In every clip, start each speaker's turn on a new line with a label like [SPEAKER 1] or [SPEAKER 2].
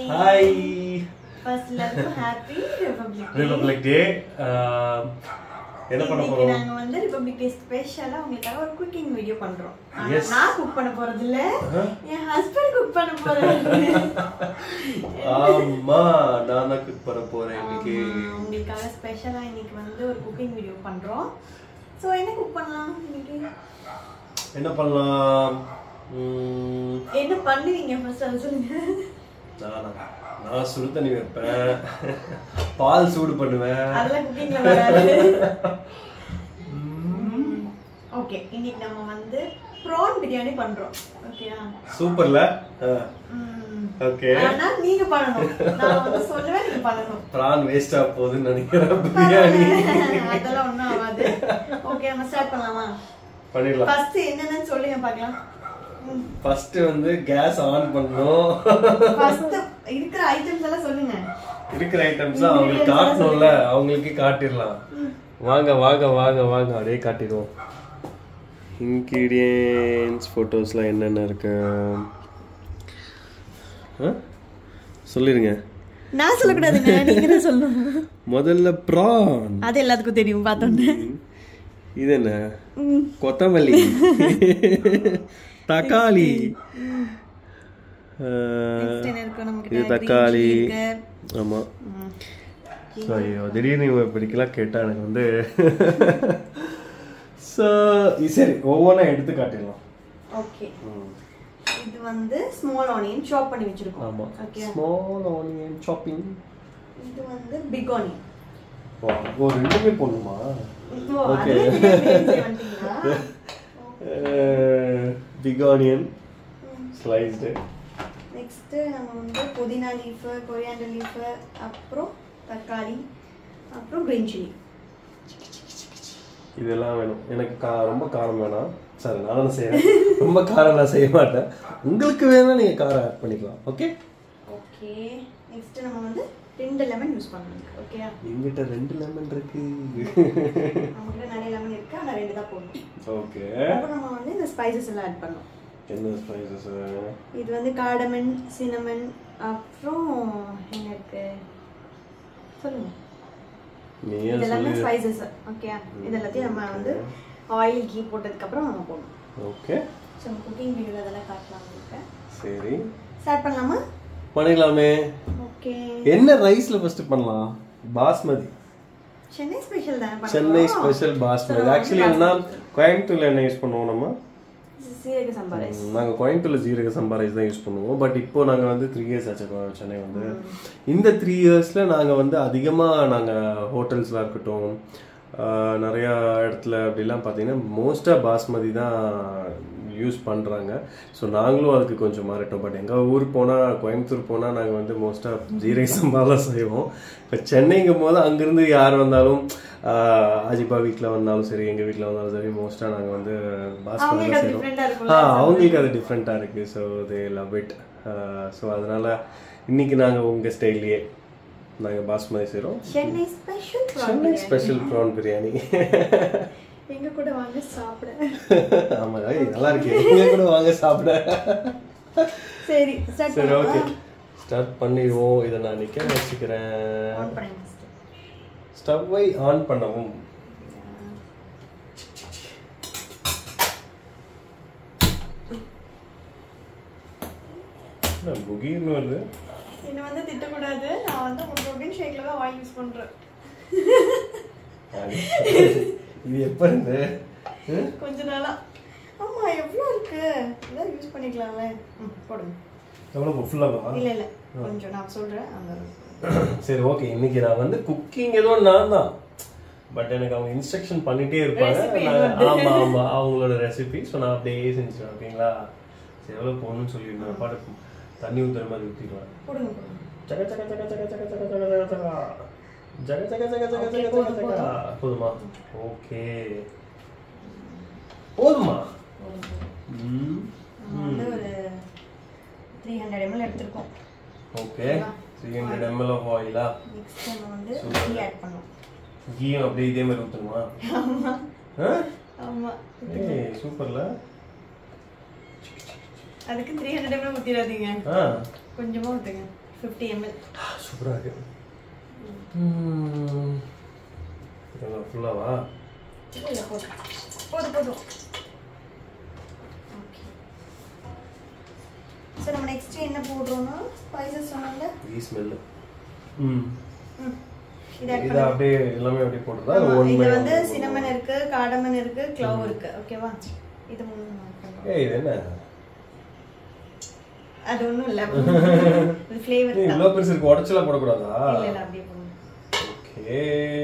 [SPEAKER 1] Hi
[SPEAKER 2] first எல்லாருக்கும் happy republic day
[SPEAKER 1] republic day என்ன பண்ண
[SPEAKER 2] இன்னைக்கு
[SPEAKER 1] போறோம்
[SPEAKER 2] நாங்க வந்து ரிபப்ளிக் டே ஸ்பெஷலா உங்களுக்காக ஒரு குக்கிங் வீடியோ பண்றோம் ஆனா
[SPEAKER 1] Yes.
[SPEAKER 2] நான் குக் பண்ண போறது இல்ல
[SPEAKER 1] Uh-huh.
[SPEAKER 2] என் ஹஸ்பண்ட் குக் பண்ண போறாரு
[SPEAKER 1] ஆமா நான் தான் குக் பண்ண போறேன் இன்னைக்கு
[SPEAKER 2] ஆமா, உங்களுக்காக ஸ்பெஷலா இன்னைக்கு வந்து ஒரு குக்கிங் வீடியோ பண்றோம் சோ என்ன குக் பண்ணலாம் இன்னைக்கு
[SPEAKER 1] என்ன பண்ணலாம் உம்,
[SPEAKER 2] என்ன பண்ணுவீங்க ஃபர்ஸ்ட் அது சொல்லுங்க
[SPEAKER 1] நானா நான் சுடு தண்ணி வைப்பேன் பால் சூடு பண்ணுவேன்
[SPEAKER 2] அதெல்லாம் குக்கிங்ல வராது ஓகே இன்னைக்கு நம்ம வந்து ப்ரான் பிரியாணி பண்றோம் ஓகேயா
[SPEAKER 1] சூப்பர்ல ஓகே
[SPEAKER 2] ஆனா நீங்க பண்ணணும் நான் வந்து சொல்லுவேன் நீங்க பண்ணணும்
[SPEAKER 1] பிரான் வேஸ்டா போகுதுன்னு நினைக்கிறேன் பிரியாணி
[SPEAKER 2] அதெல்லாம் ஒண்ணும் ஆகாது ஓகே நம்ம ஸ்டார்ட் பண்ணலாமா
[SPEAKER 1] பண்ணிடலாம்
[SPEAKER 2] ஃபர்ஸ்ட் என்னென்னு சொல்லுங்க பார்க்கலாம்
[SPEAKER 1] ஃபர்ஸ்ட் வந்து கேஸ் ஆன் பண்ணணும்
[SPEAKER 2] ஃபர்ஸ்ட் இருக்கிற ஐட்டம்ஸ் எல்லாம் சொல்லுங்க
[SPEAKER 1] இருக்கிற ஐட்டம்ஸ் அவங்களுக்கு காட்டணும்ல அவங்களுக்கு காட்டிடலாம் வாங்க வாங்க வாங்க வாங்க அப்படியே காட்டிடுவோம் இன்கிரியன்ஸ் ஃபோட்டோஸ்லாம் என்னென்ன இருக்கு ஆ? சொல்லிருங்க
[SPEAKER 2] நான் சொல்லக்கூடாதுங்க நீங்க தான் சொல்லணும்
[SPEAKER 1] முதல்ல ப்ரான்
[SPEAKER 2] அது எல்லாத்துக்கும் தெரியும் பார்த்தோன்னே
[SPEAKER 1] இது என்ன கொத்தமல்லி தக்காளி ஆ,
[SPEAKER 2] Next என்ன இருக்கு நம்ம
[SPEAKER 1] இது
[SPEAKER 2] கிட்ட
[SPEAKER 1] தக்காளி
[SPEAKER 2] green chilli இருக்கு.
[SPEAKER 1] ஆமா
[SPEAKER 2] ம்.
[SPEAKER 1] ஸோ ஐயோ திடீர்னு இவங்க இப்படிக்கெல்லாம் கேட்டா எனக்கு வந்து ஸோ சரி ஒவ்வொன்றா எடுத்து காட்டிடலாம்
[SPEAKER 2] ஓகே இது வந்து ஸ்மால் ஆனியன் சாப் பண்ணி வச்சிருக்கோம்
[SPEAKER 1] ஆமா
[SPEAKER 2] ஓகே
[SPEAKER 1] ஸ்மால் ஆனியன் சாப்பிங்
[SPEAKER 2] இது வந்து பிக் ஆனியன்
[SPEAKER 1] ஓ ரெண்டுமே போடணுமா
[SPEAKER 2] ஓ அதுல பிரியாணி செய்ய வந்துட்டீங்களா
[SPEAKER 1] பிக் ஆனியன் ஸ்லைஸ்டு
[SPEAKER 2] நெக்ஸ்ட் நம்ம வந்து புதினா லீஃப் கொரியாண்டர் லீஃப் அப்புறம் தக்காளி அப்புறம் கிரீன் சில்லி
[SPEAKER 1] இதெல்லாம் வேணும் எனக்கு கா ரொம்ப காரம் வேணாம் சரி நானும் செய்யறேன் ரொம்ப காரம் நான் செய்ய மாட்டேன் உங்களுக்கு வேணா நீங்க காரம் ஆட் பண்ணிக்கலாம் ஓகே
[SPEAKER 2] ஓகே நெக்ஸ்ட் நம்ம வந்து ரெண்டு லெமன் யூஸ் பண்ணணும் ஓகேயா
[SPEAKER 1] எங்கிட்ட ரெண்டு லெமன் இருக்கு
[SPEAKER 2] நம்மகிட்ட நிறைய லெமன் இருக்கு ஆனால் ரெண்டு தான் போடணும்
[SPEAKER 1] ஓகே
[SPEAKER 2] அப்புறம் நம்ம வந்து இந்த ஸ்பைசஸ் எல்லாம் ஆட் பண்ணோம்
[SPEAKER 1] என்ன ஸ்பைசஸ்
[SPEAKER 2] இது வந்து காடமன் சினமன் அப்புறம் என்ன இருக்கு சொல்லுங்க
[SPEAKER 1] நீயே
[SPEAKER 2] இதெல்லாமே
[SPEAKER 1] சொல்லு
[SPEAKER 2] ஸ்பைசஸ் ஓகே இது எல்லாத்தையும் நம்ம வந்து ஆயில் கீ போட்டதுக்கு அப்புறம் நம்ம போடணும்
[SPEAKER 1] ஓகே
[SPEAKER 2] ஸோ நம்ம குக்கிங் வீடியோவில் அதெல்லாம் காட்டலாம் உங்களுக்கு
[SPEAKER 1] சரி
[SPEAKER 2] ஸ்டார்ட் பண்ணலாமா
[SPEAKER 1] பண்ணிடலாமே
[SPEAKER 2] ஓகே
[SPEAKER 1] என்ன ரைஸ்ல ஃபர்ஸ்ட் பண்ணலாம் பாஸ்மதி
[SPEAKER 2] சென்னை ஸ்பெஷல் தானே பண்ண
[SPEAKER 1] சென்னை
[SPEAKER 2] போறோம்?
[SPEAKER 1] ஸ்பெஷல்
[SPEAKER 2] So,
[SPEAKER 1] பாஸ்மதி
[SPEAKER 2] நம்ம
[SPEAKER 1] ஆக்சுவலி
[SPEAKER 2] வந்து
[SPEAKER 1] என்ன கோயம்புத்தூர்ல என்ன யூஸ் பண்ணுவோம் நம்ம
[SPEAKER 2] சீரக சம்பா ரைஸ்
[SPEAKER 1] நாங்க கோயம்புத்தூர்ல ஜீரக சம்பா ரைஸ் தான் யூஸ் பண்ணுவோம் பட் இப்போ நாங்க வந்து த்ரீ இயர்ஸ் ஆச்சு கொ- சென்னை வந்து இந்த த்ரீ இயர்ஸ்ல நாங்க வந்து அதிகமா நாங்க ஹோட்டல்ஸ்ல இருக்கட்டும் ஆஹ், நிறைய இடத்துல அப்படிலாம் பார்த்தீங்கன்னா மோஸ்ட்டாக பாஸ்மதி தான் யூஸ் பண்ணுறாங்க ஸோ நாங்களும் அதுக்கு கொஞ்சம் மாறிட்டோம் பட் எங்கள் ஊர் போனால் கோயம்புத்தூர் போனால் நாங்கள் வந்து மோஸ்ட்டாக ஜீரக சம்பா தான் செய்வோம் இப்போ சென்னைங்கும் போது அங்கேருந்து யார் வந்தாலும் ஆஹ், அஜிபா வீட்டில் வந்தாலும் சரி எங்கள் வீட்டில் வந்தாலும் சரி மோஸ்ட்டாக நாங்கள் வந்து பாஸ்மதி
[SPEAKER 2] அவங்களுக்கு
[SPEAKER 1] தான்
[SPEAKER 2] அது
[SPEAKER 1] செய்வோம்
[SPEAKER 2] டிஃப்ரெண்டாக இருக்கும்
[SPEAKER 1] ஆ அவங்களுக்கு அது டிஃப்ரெண்ட்டாக இருக்குது so they love it so அதனால் இன்னைக்கு நாங்கள் உங்கள் ஸ்டைல்லையே நாங்கள் பாஸ்மதி செய்கிறோம்
[SPEAKER 2] Chennai special
[SPEAKER 1] Chennai special prawn biryani
[SPEAKER 2] எங்க கூட வாங்க சாப்பிட
[SPEAKER 1] ஆமாம் ஏய், நல்லா இருக்கு நீங்கள் கூட வாங்க சாப்பிட
[SPEAKER 2] சரி ஸ்டார்ட்
[SPEAKER 1] சரி ஓகே
[SPEAKER 2] பண்ணலாம்
[SPEAKER 1] ஸ்டார்ட் பண்ணிடுவோம் இதை நான் நிற்க வச்சுக்கிறேன்
[SPEAKER 2] ஆன் பண்ணுங்க first.
[SPEAKER 1] ஸ்டவ்வை ஆன் பண்ணவும் என்ன புகீர்னு வருது
[SPEAKER 2] என்னை வந்து திட்டக்கூடாது நான் வந்து உங்க ப்ரோட்டீன் ஷேக்ல தான் ஆயில் யூஸ் பண்றேன்
[SPEAKER 1] இது எப்ப இருந்து ம்?
[SPEAKER 2] கொஞ்ச நாளா ஆமா எவ்வளவு இருக்கு இதான் யூஸ் பண்ணிக்கலாம்ல ம் போடுங்க
[SPEAKER 1] எவ்வளவு ஃபுல்லாவா
[SPEAKER 2] இல்ல இல்ல கொஞ்சம் நான் சொல்றேன் அந்த
[SPEAKER 1] சரி ஓகே இன்னைக்கு நான் வந்து குக்கிங் ஏதோ நான் தான் பட் எனக்கு அவங்க இன்ஸ்ட்ரக்ஷன் பண்ணிட்டே இருப்பாங்க
[SPEAKER 2] Recipe
[SPEAKER 1] நான் ஆமா ஆமா அவங்களோட ரெசிபி ஸோ நான் அப்படியே செஞ்சுருவேன் ஓகேங்களா சரி எவ்வளோ போகணும்னு சொல்லியிருந்தேன் பாட்டு தண்ணி ஊற்றுற மாதிரி ஊற்றிடுவேன்
[SPEAKER 2] போடுங்க போடுங்க
[SPEAKER 1] ஜக ஜக ஜக ஜக ஜக ஜக ஜக ஜக ஜக ஜக ஜக ஜக ஜக
[SPEAKER 2] Okay,
[SPEAKER 1] ஜக
[SPEAKER 2] போதும்,
[SPEAKER 1] ஜக
[SPEAKER 2] போதும்.
[SPEAKER 1] போதுமா ஓகே போதுமா
[SPEAKER 2] போடுங்க.
[SPEAKER 1] ம்
[SPEAKER 2] நம்ம வந்து ஒரு த்ரீ ஹண்ட்ரட் எம்எல் எடுத்திருக்கோம்
[SPEAKER 1] okay three hundred ML of ஆயிலா
[SPEAKER 2] நெக்ஸ்ட் நம்ம வந்து
[SPEAKER 1] Super.
[SPEAKER 2] டீ ஆட் பண்ணோம்
[SPEAKER 1] கீயும் அப்படியே இதே மாதிரி ஊற்றணுமா
[SPEAKER 2] ஆமா
[SPEAKER 1] ஆ
[SPEAKER 2] ஆமா
[SPEAKER 1] ஏய் சூப்பர்ல
[SPEAKER 2] அதுக்கு த்ரீ ஹண்ட்ரட் எம்எல் ஊற்றிடாதீங்க
[SPEAKER 1] ஆ
[SPEAKER 2] கொஞ்சமா ஊற்றுங்க ஃபிஃப்டி எம்எல்
[SPEAKER 1] சூப்பராக இருக்கு ஃபுல்லாவா
[SPEAKER 2] போதும் போதும் போதும் ஓகே ஸோ நம்ம நெக்ஸ்ட் என்ன போடுறோம்னா ஸ்பைசஸ் சொன்னாங்க
[SPEAKER 1] ஈ ஸ்மெல்லு ம்
[SPEAKER 2] ம் இது add
[SPEAKER 1] இதை
[SPEAKER 2] பண்ணு.
[SPEAKER 1] அப்படியே எல்லாமே அப்படியே போட்டுறதா
[SPEAKER 2] ஆமா,
[SPEAKER 1] ஒன்
[SPEAKER 2] இதுல வந்து சினமன் இருக்கு காடமன் இருக்கு க்ளவ் இருக்கு ஓகேவா இது மூணு add பண்றோம்.
[SPEAKER 1] ஏய் இது என்ன
[SPEAKER 2] அது ஒண்ணும் இல்ல இது ஃப்ளேவர்
[SPEAKER 1] நீ இவ்வளோ பெருசு இருக்கு உடச்சலாம் போடக்கூடாதா
[SPEAKER 2] இல்ல இல்ல அப்படியே போடுங்க
[SPEAKER 1] ஓகே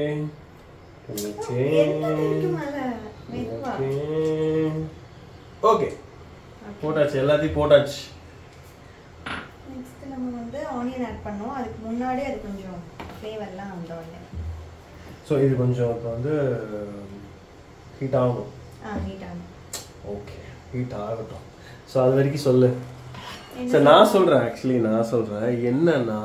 [SPEAKER 2] என்ன இருக்கு மேல மெதுவா
[SPEAKER 1] ஓகே போட்டாச்சு எல்லாத்தையும் போட்டாச்சு
[SPEAKER 2] நெக்ஸ்ட் நம்ம வந்து ஆனியன் ஆட் பண்ணோம் அதுக்கு முன்னாடி அது கொஞ்சம் ஃப்ளேவர்லாம் வந்தோடனே
[SPEAKER 1] ஸோ இது கொஞ்சம் இப்போ வந்து ஹீட் ஆகணும்
[SPEAKER 2] ஆ ஹீட் ஆகும்
[SPEAKER 1] ஓகே ஹீட் ஆகட்டும் ஸோ அது வரைக்கும் சொல்லு
[SPEAKER 2] என்ன
[SPEAKER 1] சரி நான் சொல்கிறேன் ஆக்சுவலி நான் சொல்கிறேன் என்னன்னா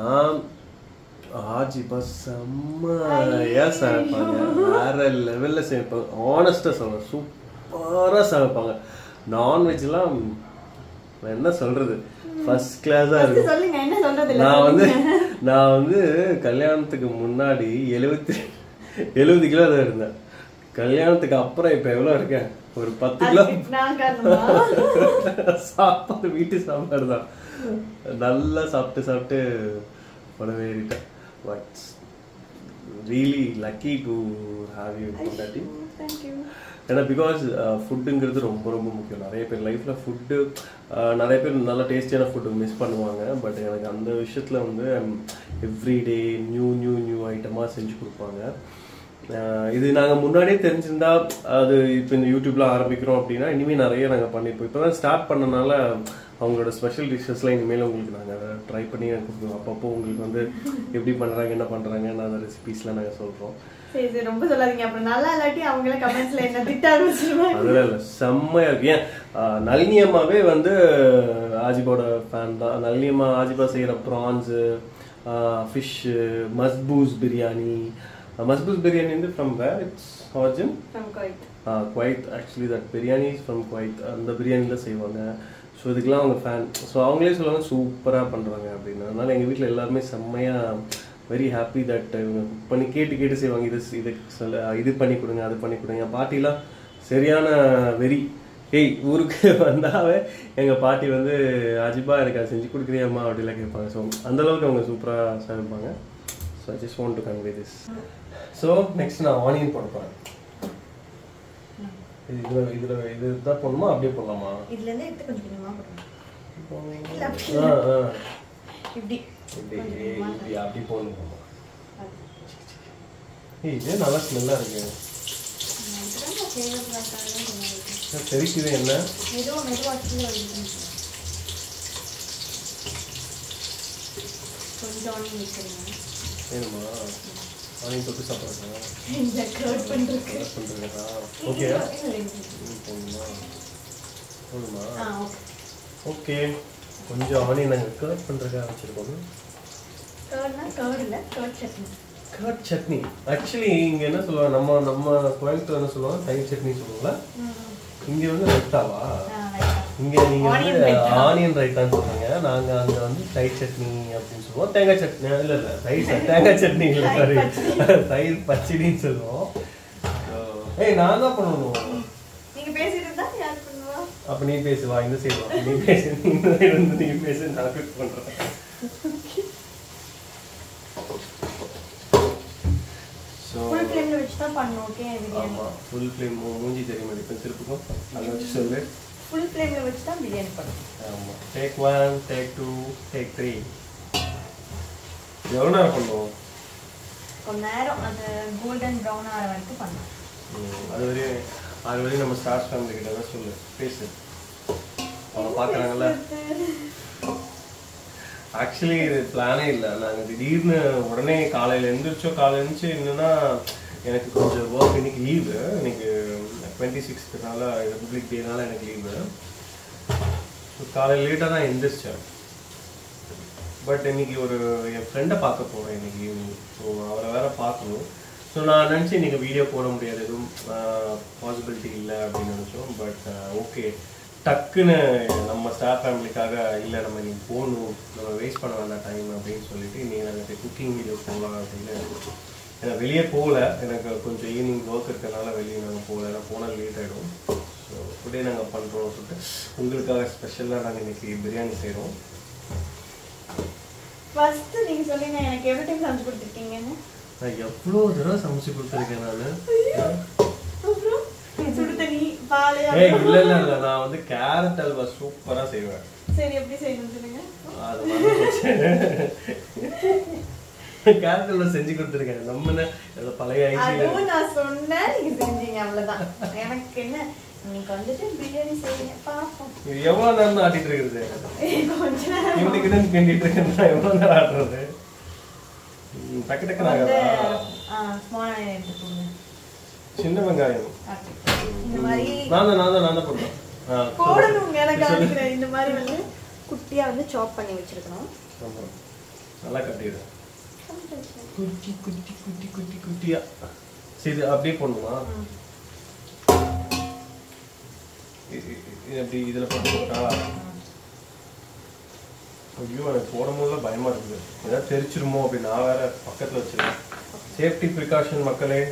[SPEAKER 1] ஆஜிபா செம்மையா சமைப்பாங்க வேற லெவலில் சமைப்பாங்க ஆனஸ்டாக சொல்கிறேன் சூப்பராக சமைப்பாங்க நான்வெஜ்லாம் நான் என்ன சொல்கிறது ஃபர்ஸ்ட் கிளாஸாக இருக்கும்
[SPEAKER 2] First சொல்லுங்க என்ன சொல்றது இல்ல
[SPEAKER 1] நான் வந்து நான் வந்து கல்யாணத்துக்கு முன்னாடி எழுபத்தி எழுபது கிலோ தான் இருந்தேன் கல்யாணத்துக்கு அப்புறம் இப்போ எவ்வளோ இருக்கேன் ஒரு பத்து கிலோ
[SPEAKER 2] அதுக்கு நான் காரணமா
[SPEAKER 1] சாப்பாடு வீட்டு சாப்பாடு தான் நல்லா சாப்பிட்டு சாப்பிட்டு உடனே ஏறிட்டேன் but really lucky to have you பொண்டாட்டி
[SPEAKER 2] தேங்க்யூ
[SPEAKER 1] ஏன்னா பிகாஸ் ஃபுட்டுங்கிறது ரொம்ப ரொம்ப முக்கியம் நிறைய பேர் லைஃப்பில் ஃபுட்டு நிறைய பேர் நல்ல டேஸ்டியான ஃபுட்டு மிஸ் பண்ணுவாங்க பட் எனக்கு அந்த விஷயத்தில் வந்து எவ்ரிடே நியூ நியூ நியூ ஐட்டமாக செஞ்சு கொடுப்பாங்க அஹ் இது நாங்கள் முன்னாடியே தெரிஞ்சிருந்தா அது இப்போ இந்த யூடியூப்ல ஆரம்பிக்கிறோம் அப்படின்னா இனிமேல் நிறைய நாங்கள் பண்ணியிருப்போம் இப்போ தான் ஸ்டார்ட் பண்ணனால அவங்களோட ஸ்பெஷல் டிஷ்ஷஸ்லாம் இனிமேல் உங்களுக்கு நாங்கள் ட்ரை பண்ணி எனக்கு அப்பப்போ உங்களுக்கு வந்து எப்படி பண்ணுறாங்க என்ன பண்ணுறாங்க அந்த ரெசிபீஸ்லாம் நாங்கள் சொல்கிறோம்
[SPEAKER 2] சரி சரி ரொம்ப சொல்லாதீங்க அப்புறம் நல்லா இல்லாட்டி அவங்கள கமெண்ட்ஸ்ல என்ன திட்ட ஆரம்பிச்சிருவாங்க
[SPEAKER 1] அதெல்லாம் இல்லை செம்மையா இருக்கு ஏன் ஆஹ் நளினி அம்மாவே வந்து ஆஜிபாவோட ஃபேன் தான் நளினி அம்மா ஆஜிபா செய்கிற ப்ரான்ஸு ஃபிஷ்ஷு மஸ்பூஸ் பிரியாணி மஸ்பூஸ் பிரியாணி வந்து from where it's origin
[SPEAKER 2] from Kuwait.
[SPEAKER 1] Kuwait actually that biryani is from Kuwait அந்த பிரியாணியில் செய்வாங்க ஸோ இதுக்கெல்லாம் அவங்க ஃபேன் ஸோ அவங்களே சொல்லுவாங்க சூப்பராக பண்ணுறாங்க அப்படின்னு அதனால எங்கள் வீட்டில் எல்லாருமே செம்மையாக வெரி ஹாப்பி தட் இவங்க cook பண்ணி கேட்டு கேட்டு செய்வாங்க இது இது சொல்ல இது பண்ணி கொடுங்க அது பண்ணி கொடுங்க என் பாட்டிலாம் சரியான வெறி ஏய் ஊருக்கு வந்தாவே எங்கள் பாட்டி வந்து அஜிபா எனக்கு அதை செஞ்சு கொடுக்குறியாம்மா அப்படிலாம் கேட்பாங்க ஸோ அந்தளவுக்கு அவங்க சூப்பராக சமைப்பாங்க so I just want to convey this so next நான் ஆனியன் போட போகிறேன் இதுல இதுல இது தான் போடணுமா அப்படியே போடலாமா
[SPEAKER 2] இதுல இருந்து எடுத்து கொஞ்சம் கொஞ்சமா போடணும் இல்ல, அப்படி
[SPEAKER 1] ஆ, ஆ.
[SPEAKER 2] இப்படி
[SPEAKER 1] இப்படி இப்படி அப்படி போடணும் ஏய் இதே நல்லா ஸ்மெல்லா இருக்கு என்ன தெரிக்குது என்ன
[SPEAKER 2] மெதுவா மெதுவா கீழே விழுந்து. கொஞ்சம் ஆனியன் வச்சிருங்க
[SPEAKER 1] வேணுமா ஆனியன் தொட்டு சாப்பிட்றதா
[SPEAKER 2] இந்த கர்ட் பண்றதுக்கு
[SPEAKER 1] பண்ணுறதா ஓகே
[SPEAKER 2] இல்ல, இல்ல, இல்ல.
[SPEAKER 1] போடணுமா போதுமா
[SPEAKER 2] ஆ ஓகே
[SPEAKER 1] ஓகே கொஞ்சம் ஆனியன் நாங்கள் கர்ட் பண்ணுறதுக்காக வச்சுருக்கோம்
[SPEAKER 2] கர்ட்னா கர்ட் இல்ல curd chutney
[SPEAKER 1] curd chutney actually இங்கே என்ன சொல்லுவாங்க நம்ம நம்ம கோயம்புத்தூர் என்ன சொல்லுவாங்க தயிர் சட்னி சொல்லுவாங்களா இங்கே வந்து ரெட்டாவா இங்க நீங்க
[SPEAKER 2] Onion
[SPEAKER 1] வந்து
[SPEAKER 2] raita.
[SPEAKER 1] ஆனியன் ரைட்டான்னு சொல்றீங்க நாங்க அங்க வந்து தயிர் சட்னி அப்படின்னு சொல்லுவோம் தேங்காய் சட்னி இல்ல இல்ல தயிர் சட்- தேங்காய் சட்னி இல்ல சாரி தயிர் பச்சடின்னு சொல்லுவோம் So, ஏய் நான் தான் பண்ணணும்
[SPEAKER 2] நீங்க பேசிட்டு இருந்தா யார் பண்ணுவா
[SPEAKER 1] அப்ப நீ பேசு வா இந்த சைடு வா நீ பேசு நீ இந்த side வந்து நீ பேசு நான் குக் பண்றேன் ஸோ
[SPEAKER 2] ஃபுல் ஃப்ளேம்ல வச்சு தான் பண்ணணும் ஓகே பிரியாணி
[SPEAKER 1] ஆமா ஃபுல் ஃப்ளேம் மூஞ்சி தெரிய மாட்டேன் திருப்புக்கும் அதை வச்சு சொல்லு
[SPEAKER 2] ஃபுல் ஃப்ளேம்ல வச்சு தான் பிரியாணி பண்ணணும்
[SPEAKER 1] ஆமா take one take two take three எவ்வளோ நேரம் பண்ணுவோம்
[SPEAKER 2] கொஞ்ச நேரம் அது கோல்டன் ப்ரௌன் ஆகிற வரைக்கும் பண்ணலாம்
[SPEAKER 1] ம், அது வரையும் அது வரையும் நம்ம ஸ்டார்ஸ் ஃபேமிலி கிட்ட தான் சொல்லு பேசு அவங்க பார்க்குறாங்கல்ல ஆக்சுவலி இது பிளானே இல்லை நாங்கள் திடீர்னு உடனே காலையில் எழுந்திரிச்சோம் காலையில் எழுந்திரிச்சு என்னன்னா எனக்கு கொஞ்சம் ஒர்க் இன்னைக்கு லீவு இன்னைக்கு டுவெண்ட்டி சிக்ஸ்த்துனால ரிப்பப்ளிக் டேனால எனக்கு லீவு காலையில் லேட்டாக தான் எழுந்திரிச்சேன் பட் இன்னைக்கு ஒரு என் ஃப்ரெண்டை பார்க்க போகிறேன் இன்னைக்கு ஈவினிங் ஸோ அவரை வேற பார்க்கணும் ஸோ நான் நினச்சி இன்னைக்கு வீடியோ போட முடியாது எதுவும் பாசிபிலிட்டி இல்லை அப்படின்னு நினச்சோம் பட் ஓகே டக்குன்னு நம்ம ஸ்டாஃப் ஃபேமிலிக்காக இல்லை நம்ம இன்னைக்கு போகணும் நம்ம வேஸ்ட் பண்ண வேண்டாம் டைம் அப்படின்னு சொல்லிட்டு இன்னைக்கு நாங்கள் குக்கிங் வீடியோ போகலாம் அப்படின்னு ஏன்னா வெளியே போகல எனக்கு கொஞ்சம் ஈவினிங் ஒர்க் இருக்கறனால வெளியே நாங்கள் போகல ஏன்னா போனால் லேட் ஆகிடும் ஸோ டுடே நாங்கள் பண்ணுறோம் சொல்லிட்டு உங்களுக்காக ஸ்பெஷலாக நாங்கள் இன்னைக்கு பிரியாணி செய்கிறோம்
[SPEAKER 2] ஃபர்ஸ்ட் நீங்க சொல்லுங்க எனக்கு எவ்வளவு டைம் சமைச்சு கொடுத்துருக்கீங்கன்னு
[SPEAKER 1] நான் எவ்வளோ தடவை சமைச்சு கொடுத்துருக்கேன் நான்
[SPEAKER 2] அப்புறம் சுடு தண்ணி பால்
[SPEAKER 1] ஏய் இல்ல இல்ல இல்ல நான் வந்து கேரட் அல்வா சூப்பரா செய்வேன்
[SPEAKER 2] சரி எப்படி செய்யணும் சொல்லுங்க
[SPEAKER 1] அது கேரட் அல்வா செஞ்சு கொடுத்துருக்கேன் நம்ம என்ன ஏதோ பழைய ஐடியில
[SPEAKER 2] அதுவும் நான் சொன்னேன் நீங்க செஞ்சீங்க அவ்வளவுதான் எனக்கு என்ன இன்னைக்கு வந்துட்டு பிரியாணி செய்யுங்க பாப்போம்
[SPEAKER 1] இது எவ்வளவு நேரம் தான் ஆட்டிட்டு இருக்கிறது
[SPEAKER 2] கொஞ்ச நேரம்
[SPEAKER 1] இவனுக்கு தான் கிண்டிட்டு இருக்கேன் நான் எவ்வளவு நேரம் ஆட்டுறது ம், டக்கு டக்கு
[SPEAKER 2] வந்து
[SPEAKER 1] நாங்க
[SPEAKER 2] ஸ்மால் ஆனியன் எடுத்துக்கோங்க
[SPEAKER 1] சின்ன வெங்காயம்
[SPEAKER 2] Okay. இந்த மாதிரி
[SPEAKER 1] நான் தான் நான் தான் நான் தான் போடுறேன் ஆ,
[SPEAKER 2] போடணுங்க எனக்கு காமிக்கிறேன் இந்த மாதிரி வந்து குட்டியா வந்து சாப் பண்ணி வச்சிருக்கணும்
[SPEAKER 1] ஆமா. நல்லா கட்டிடு குட்டி குட்டி குட்டி குட்டி குட்டியா சரி இது அப்படியே போடணுமா
[SPEAKER 2] ம்.
[SPEAKER 1] இ- இ- இது அப்படி இதுல போட்டு போட்டா ஐயோ எனக்கு போடும் போதுல பயமா இருக்குது ஏதாவது தெரிச்சிருமோ அப்படி நான் வேற பக்கத்துல வச்சிருக்கேன் சேஃப்டி ப்ரிகாஷன் மக்களே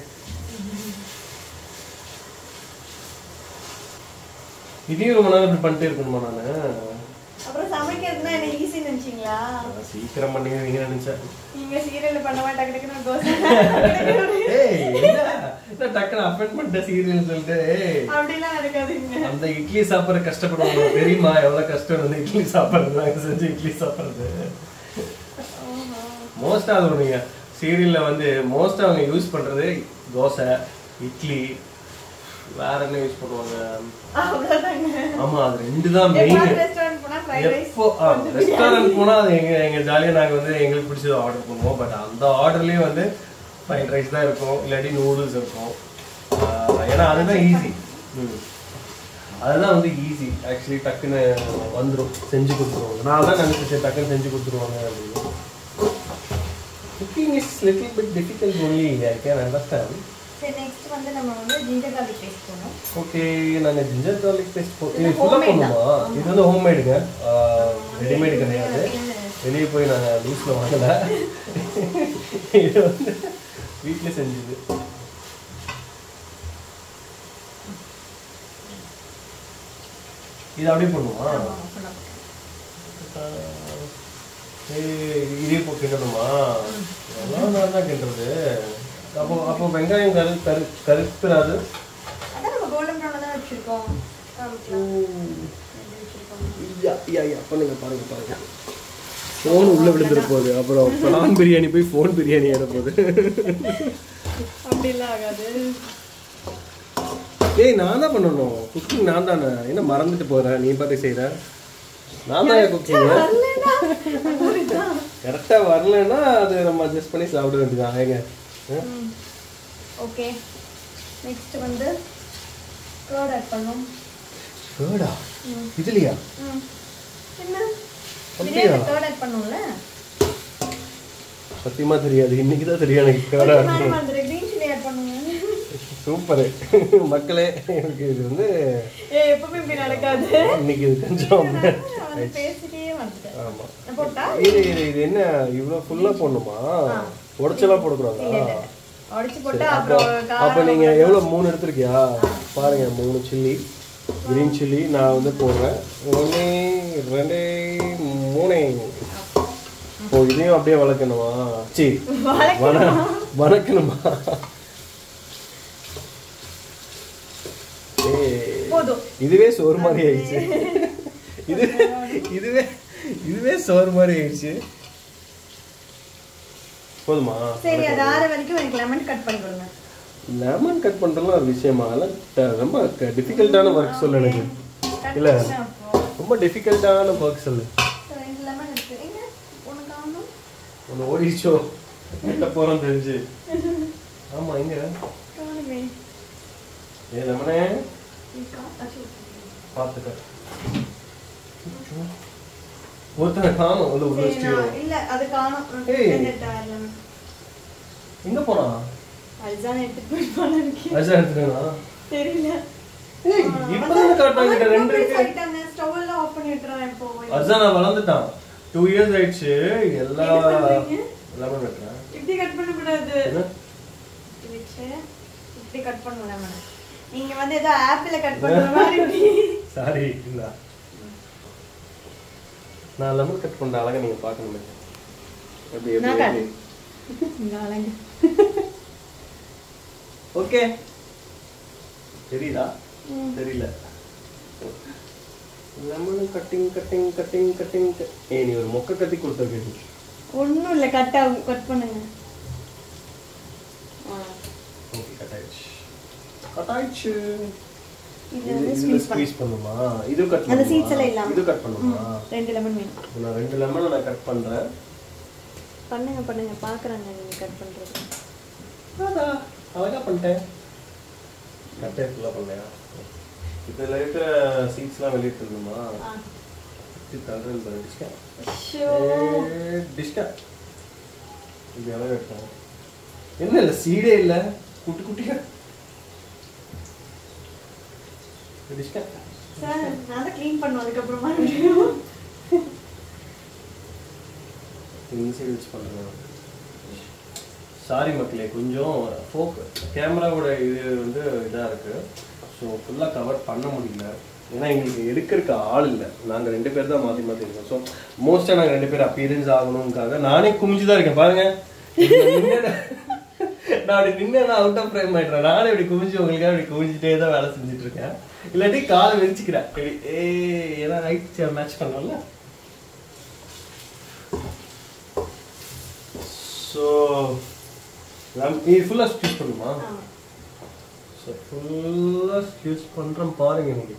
[SPEAKER 1] இதையும் ரொம்ப நேரம் இப்படி பண்ணிட்டே இருக்கணுமா நானு
[SPEAKER 2] அப்புறம் சமைக்கிறதுனா என்ன ஈஸி நினைச்சீங்களா
[SPEAKER 1] நான் சீக்கிரம் பண்ணிடுவீங்கன்னு நினைச்சேன்
[SPEAKER 2] நீங்க சீரியல்ல பண்ண மாட்டாங்க டக்குனு தோசை
[SPEAKER 1] ஏய் என்ன என்ன டக்குனு அஃபெண்ட் பண்ணிட்ட சீரியல் சொல்லிட்டு ஏய்
[SPEAKER 2] அப்படிலாம் நடக்காதுங்க
[SPEAKER 1] அந்த இட்லி சாப்பிட்ற கஷ்டப்படுவாங்க தெரியுமா எவ்வளவு கஷ்டம் வந்து இட்லி சாப்பிட்றது நாங்கள் செஞ்சு இட்லி சாப்பிட்றது மோஸ்டா அது ஒண்ணுங்க சீரியல்ல வந்து மோஸ்டா அவங்க யூஸ் பண்றது தோசை இட்லி வேற என்ன யூஸ் பண்ணுவாங்க
[SPEAKER 2] அவ்வளவுதாங்க
[SPEAKER 1] ஆமா அது ரெண்டு தான் மெயின்
[SPEAKER 2] ரெஸ்டாரண்ட் போனா ஃப்ரைட் ரைஸ்
[SPEAKER 1] எப்போ ரெஸ்டாரண்ட் போனா அது எங்க எங்க ஜாலியா நாங்க வந்து எங்களுக்கு பிடிச்சது ஆர்டர் பண்ணுவோம் பட் அந்த ஆர்டர்லயே வந்து ஃப்ரைட் ரைஸ் தான் இருக்கும் இல்லாட்டி நூடுல்ஸ் இருக்கும் ஆஹ் ஏன்னா அதுதான் ஈஸி அதுதான் வந்து ஈஸி ஆக்சுவலி டக்குன்னு வந்துடும் செஞ்சு கொடுத்துருவாங்க நான் தான் நினைச்சேன் டக்குன்னு செஞ்சு கொடுத்துருவாங்க அப்படின்னு cooking is little bit difficult only I can understand
[SPEAKER 2] சரி நெக்ஸ்ட் வந்து நம்ம வந்து ஜிஞ்சர் garlic பேஸ்ட் போடணும்
[SPEAKER 1] ஓகே நாங்கள் ஜிஞ்சர் garlic பேஸ்ட் போ
[SPEAKER 2] இது
[SPEAKER 1] இது ஃபுல்லாக
[SPEAKER 2] homemade தான்.
[SPEAKER 1] பண்ணுமா இது வந்து ஹோம்மேடுங்க ரெடிமேடு கிடையாது வெளியே போய் நாங்கள் லூஸில் வாங்கல இது வந்து வீட்டில் செஞ்சது இது அப்படியே பண்ணுமா
[SPEAKER 2] ஆமா, full ஆ.
[SPEAKER 1] ஏய், இதே போ கிண்டணுமா எல்லாம் நான் தான் கிண்டுறது அப்போ அப்போ வெங்காயம் கரு கரு கருப்பிடாது
[SPEAKER 2] அதான் நம்ம கோல்டன் ப்ரௌன்ல தான் வச்சிருக்கோம் காமிக்கலாம். எப்படி வச்சிருக்கோம்.
[SPEAKER 1] ஐயா ஐயா ஐயா பண்ணுங்க பாருங்க பாருங்க ஃபோன் உள்ள விழுந்துட போகுது அப்புறம் ப்ரான் பிரியாணி போய் ஃபோன் பிரியாணி ஆட போகுது
[SPEAKER 2] அப்படிலாம் ஆகாது
[SPEAKER 1] ஏய் நான் தான் பண்ணணும் குக்கிங் நான் தானே என்ன மறந்துட்டு போறேன் நீ பாட்டு செய்ற நான் தான் குக்கிங் கரெக்டாக வரலன்னா அது நம்ம அட்ஜஸ்ட் பண்ணி சாப்பிட வேண்டியதான் ஏங்க
[SPEAKER 2] ஓகே நெக்ஸ்ட் வந்து கர்ட் ஆட் பண்ணோம்
[SPEAKER 1] கேடா இதுலையா
[SPEAKER 2] ம். என்ன
[SPEAKER 1] அப்படியா?
[SPEAKER 2] பிரியாணி கர்ட் ஆட் பண்ணோம்ல
[SPEAKER 1] சத்தியமா தெரியாது இன்னைக்கு தான் தெரியும் எனக்கு கேடா
[SPEAKER 2] நானும் மறந்துட்டேன் கிரீன் சில்லி ஆட் பண்ணுங்க
[SPEAKER 1] சூப்பரு மக்களே எனக்கு இது வந்து
[SPEAKER 2] ஏ எப்பவுமே இப்படி நடக்காது
[SPEAKER 1] இன்னைக்கு இது கொஞ்சம்
[SPEAKER 2] நான் வந்து பேசிட்டே வந்துட்டேன்
[SPEAKER 1] ஆமா
[SPEAKER 2] நான் போட்டா
[SPEAKER 1] இது இது இது என்ன இவ்வளவு ஃபுல்லா போடணுமா உடைச்செல்லாம் போடக்கூடாதா
[SPEAKER 2] இல்ல இல்ல உடைச்சு போட்டா
[SPEAKER 1] அப்போ
[SPEAKER 2] அப்புறம்
[SPEAKER 1] அப்போ நீங்க எவ்வளவு மூணு எடுத்திருக்கியா பாருங்க மூணு சில்லி கிரீன் சில்லி நான் வந்து போடுறேன் ஒன்று ரெண்டு மூணு ஓ இதையும் அப்படியே வளர்க்கணுமா சி வன வணக்கணுமா ஏய்,
[SPEAKER 2] போதும்
[SPEAKER 1] இதுவே சோறு மாதிரி ஆயிடுச்சு இது இதுவே இதுவே சோறு மாதிரி ஆயிடுச்சு போதுமா
[SPEAKER 2] சரி அது ஆற வரைக்கும் எனக்கு லெமன் கட் பண்ணி கொடுங்க
[SPEAKER 1] லெமன் கட் பண்றதுலாம் ஒரு விஷயமா அதெல்லாம் ட- ரொம்ப டிஃபிகல்ட்டான ஒர்க் சொல்லு எனக்கு
[SPEAKER 2] Cut
[SPEAKER 1] இல்ல
[SPEAKER 2] பண்ணேன் அப்போ
[SPEAKER 1] ரொம்ப டிஃபிகல்ட்டான ஒர்க் சொல்லு
[SPEAKER 2] சரி, ரெண்டு லெமன் இருக்கு எங்க உனக்கு ஆகணும்
[SPEAKER 1] ஒன்று ஓடிச்சோ கிட்ட போறோம் தெரிஞ்சு ஆமா இங்க
[SPEAKER 2] காணுமே
[SPEAKER 1] ஏ லெமனே
[SPEAKER 2] இருக்கா அச்சோ.
[SPEAKER 1] பார்த்துக்க ஒருத்தனை காணும் வந்து உள்ள
[SPEAKER 2] சரி,
[SPEAKER 1] வச்சுட்டு
[SPEAKER 2] நான்- இல்ல அது காணோம் நான்
[SPEAKER 1] ஏய்.
[SPEAKER 2] எடுத்துட்டு வரேன் lemon.
[SPEAKER 1] எங்க போனா
[SPEAKER 2] அதுதான் எடுத்துட்டு போய் போன இருக்கு
[SPEAKER 1] அஜா எடுத்துட்டேனா
[SPEAKER 2] தெரியல
[SPEAKER 1] ஏய், இப்பதானே காட்டுறாங்க ரெண்டு இருக்கு
[SPEAKER 2] ஆயிட்டாங்க ஸ்டவ் எல்லாம் ஆஃப் பண்ணி விட்டுறேன் இப்போ
[SPEAKER 1] அதுதான் நான் வளர்ந்துட்டான் டூ இயர்ஸ் ஆயிடுச்சு எல்லா
[SPEAKER 2] என்ன பண்றீங்க?
[SPEAKER 1] லெமன் வெட்டுறேன்
[SPEAKER 2] இப்படி கட் பண்ண கூடாது
[SPEAKER 1] என்ன
[SPEAKER 2] இப்படி வச்சு இப்படி கட் பண்ணுவோம் லெமன் நீங்க வந்து ஏதோ ஆப்பிள கட் பண்ற மாதிரி இப்படி
[SPEAKER 1] சாரி இல்ல நான் லெமன் கட் பண்ற அழகா நீங்க பார்க்கணும் எப்படி எப்படி
[SPEAKER 2] நான்
[SPEAKER 1] எப்படி
[SPEAKER 2] இங்க அழகு.
[SPEAKER 1] ஓகே தெரியுதா தெரியல lemon cutting cutting cutting cutting ஏய் நீ ஒரு மொக்க கத்தி கொடுத்துருக்க
[SPEAKER 2] ஒண்ணும் இல்ல கட் ஆகும் கட் பண்ணுங்க ஆ.
[SPEAKER 1] ஓகே கட் ஆயிடுச்சு கட் ஆயிடுச்சு
[SPEAKER 2] இது
[SPEAKER 1] இது
[SPEAKER 2] வந்து
[SPEAKER 1] இதுல
[SPEAKER 2] squeeze பண்ணு.
[SPEAKER 1] ஸ்குவீஸ் பண்ணுமா இது கட்
[SPEAKER 2] அந்த
[SPEAKER 1] பண்ணுமா
[SPEAKER 2] சீட்ஸ் எல்லாம் இல்லாம
[SPEAKER 1] இது கட் பண்ணுமா
[SPEAKER 2] ம், ரெண்டு லெமன் வேணும்
[SPEAKER 1] இப்ப நான் ரெண்டு லெமன் நான் கட் பண்றேன்
[SPEAKER 2] பண்ணுங்க பண்ணுங்க பாக்குறாங்க நீங்க கட் பண்றது
[SPEAKER 1] அதான் அழகா பண்ணிட்டேன் கட்டை ஃபுல்லாக பண்ணலையா இப்போ இதில் இருக்கிற சீட்ஸ்லாம் வெளியே தரணுமா
[SPEAKER 2] ஆ.
[SPEAKER 1] தள்ளுறது பாரு டிஸ்கா
[SPEAKER 2] ஷோ.
[SPEAKER 1] டிஸ்கா இப்படி அளவு எடுத்தோம் என்ன இல்லை சீடே இல்லை குட்டி குட்டியா டிஸ்கா
[SPEAKER 2] சார் நான் தான் க்ளீன் பண்ணுவோம் அதுக்கப்புறமா மறுபடியும்.
[SPEAKER 1] இந்த சைடு வச்சு பண்ணுறேன் சாரி மக்களே கொஞ்சம் ஃபோக் கேமராவோட இது வந்து இதாக இருக்குது ஸோ ஃபுல்லாக கவர் பண்ண முடியல ஏன்னா எங்களுக்கு எடுக்கிறதுக்கு ஆள் இல்லை நாங்கள் ரெண்டு பேர் தான் மாற்றி மாற்றி இருக்கோம் ஸோ மோஸ்ட்டாக நாங்கள் ரெண்டு பேர் அப்பியரன்ஸ் ஆகணும்காக நானே குமிஞ்சு தான் இருக்கேன் பாருங்க இப்ப நான் நின்னு- நான் அப்படி நின்று நான் அவுட் ஆஃப் ஃப்ரேம் ஆயிடுறேன் நானே இப்படி குமிஞ்சு உங்களுக்காக இப்படி குமிஞ்சிட்டே தான் வேலை செஞ்சுட்டு இருக்கேன் இல்லாட்டி காலை விரிச்சுக்கிறேன் இப்படி ஏ ஏன்னா ஹைட் மேட்ச் பண்ணோம்ல ஸோ இது ஃபுல்லாக ஸ்டிச் பண்ணுமா
[SPEAKER 2] ஆமா.
[SPEAKER 1] ஸோ ஃபுல்லாக ஸ்டிச் பண்ணுறேன் பாருங்க இன்னைக்கு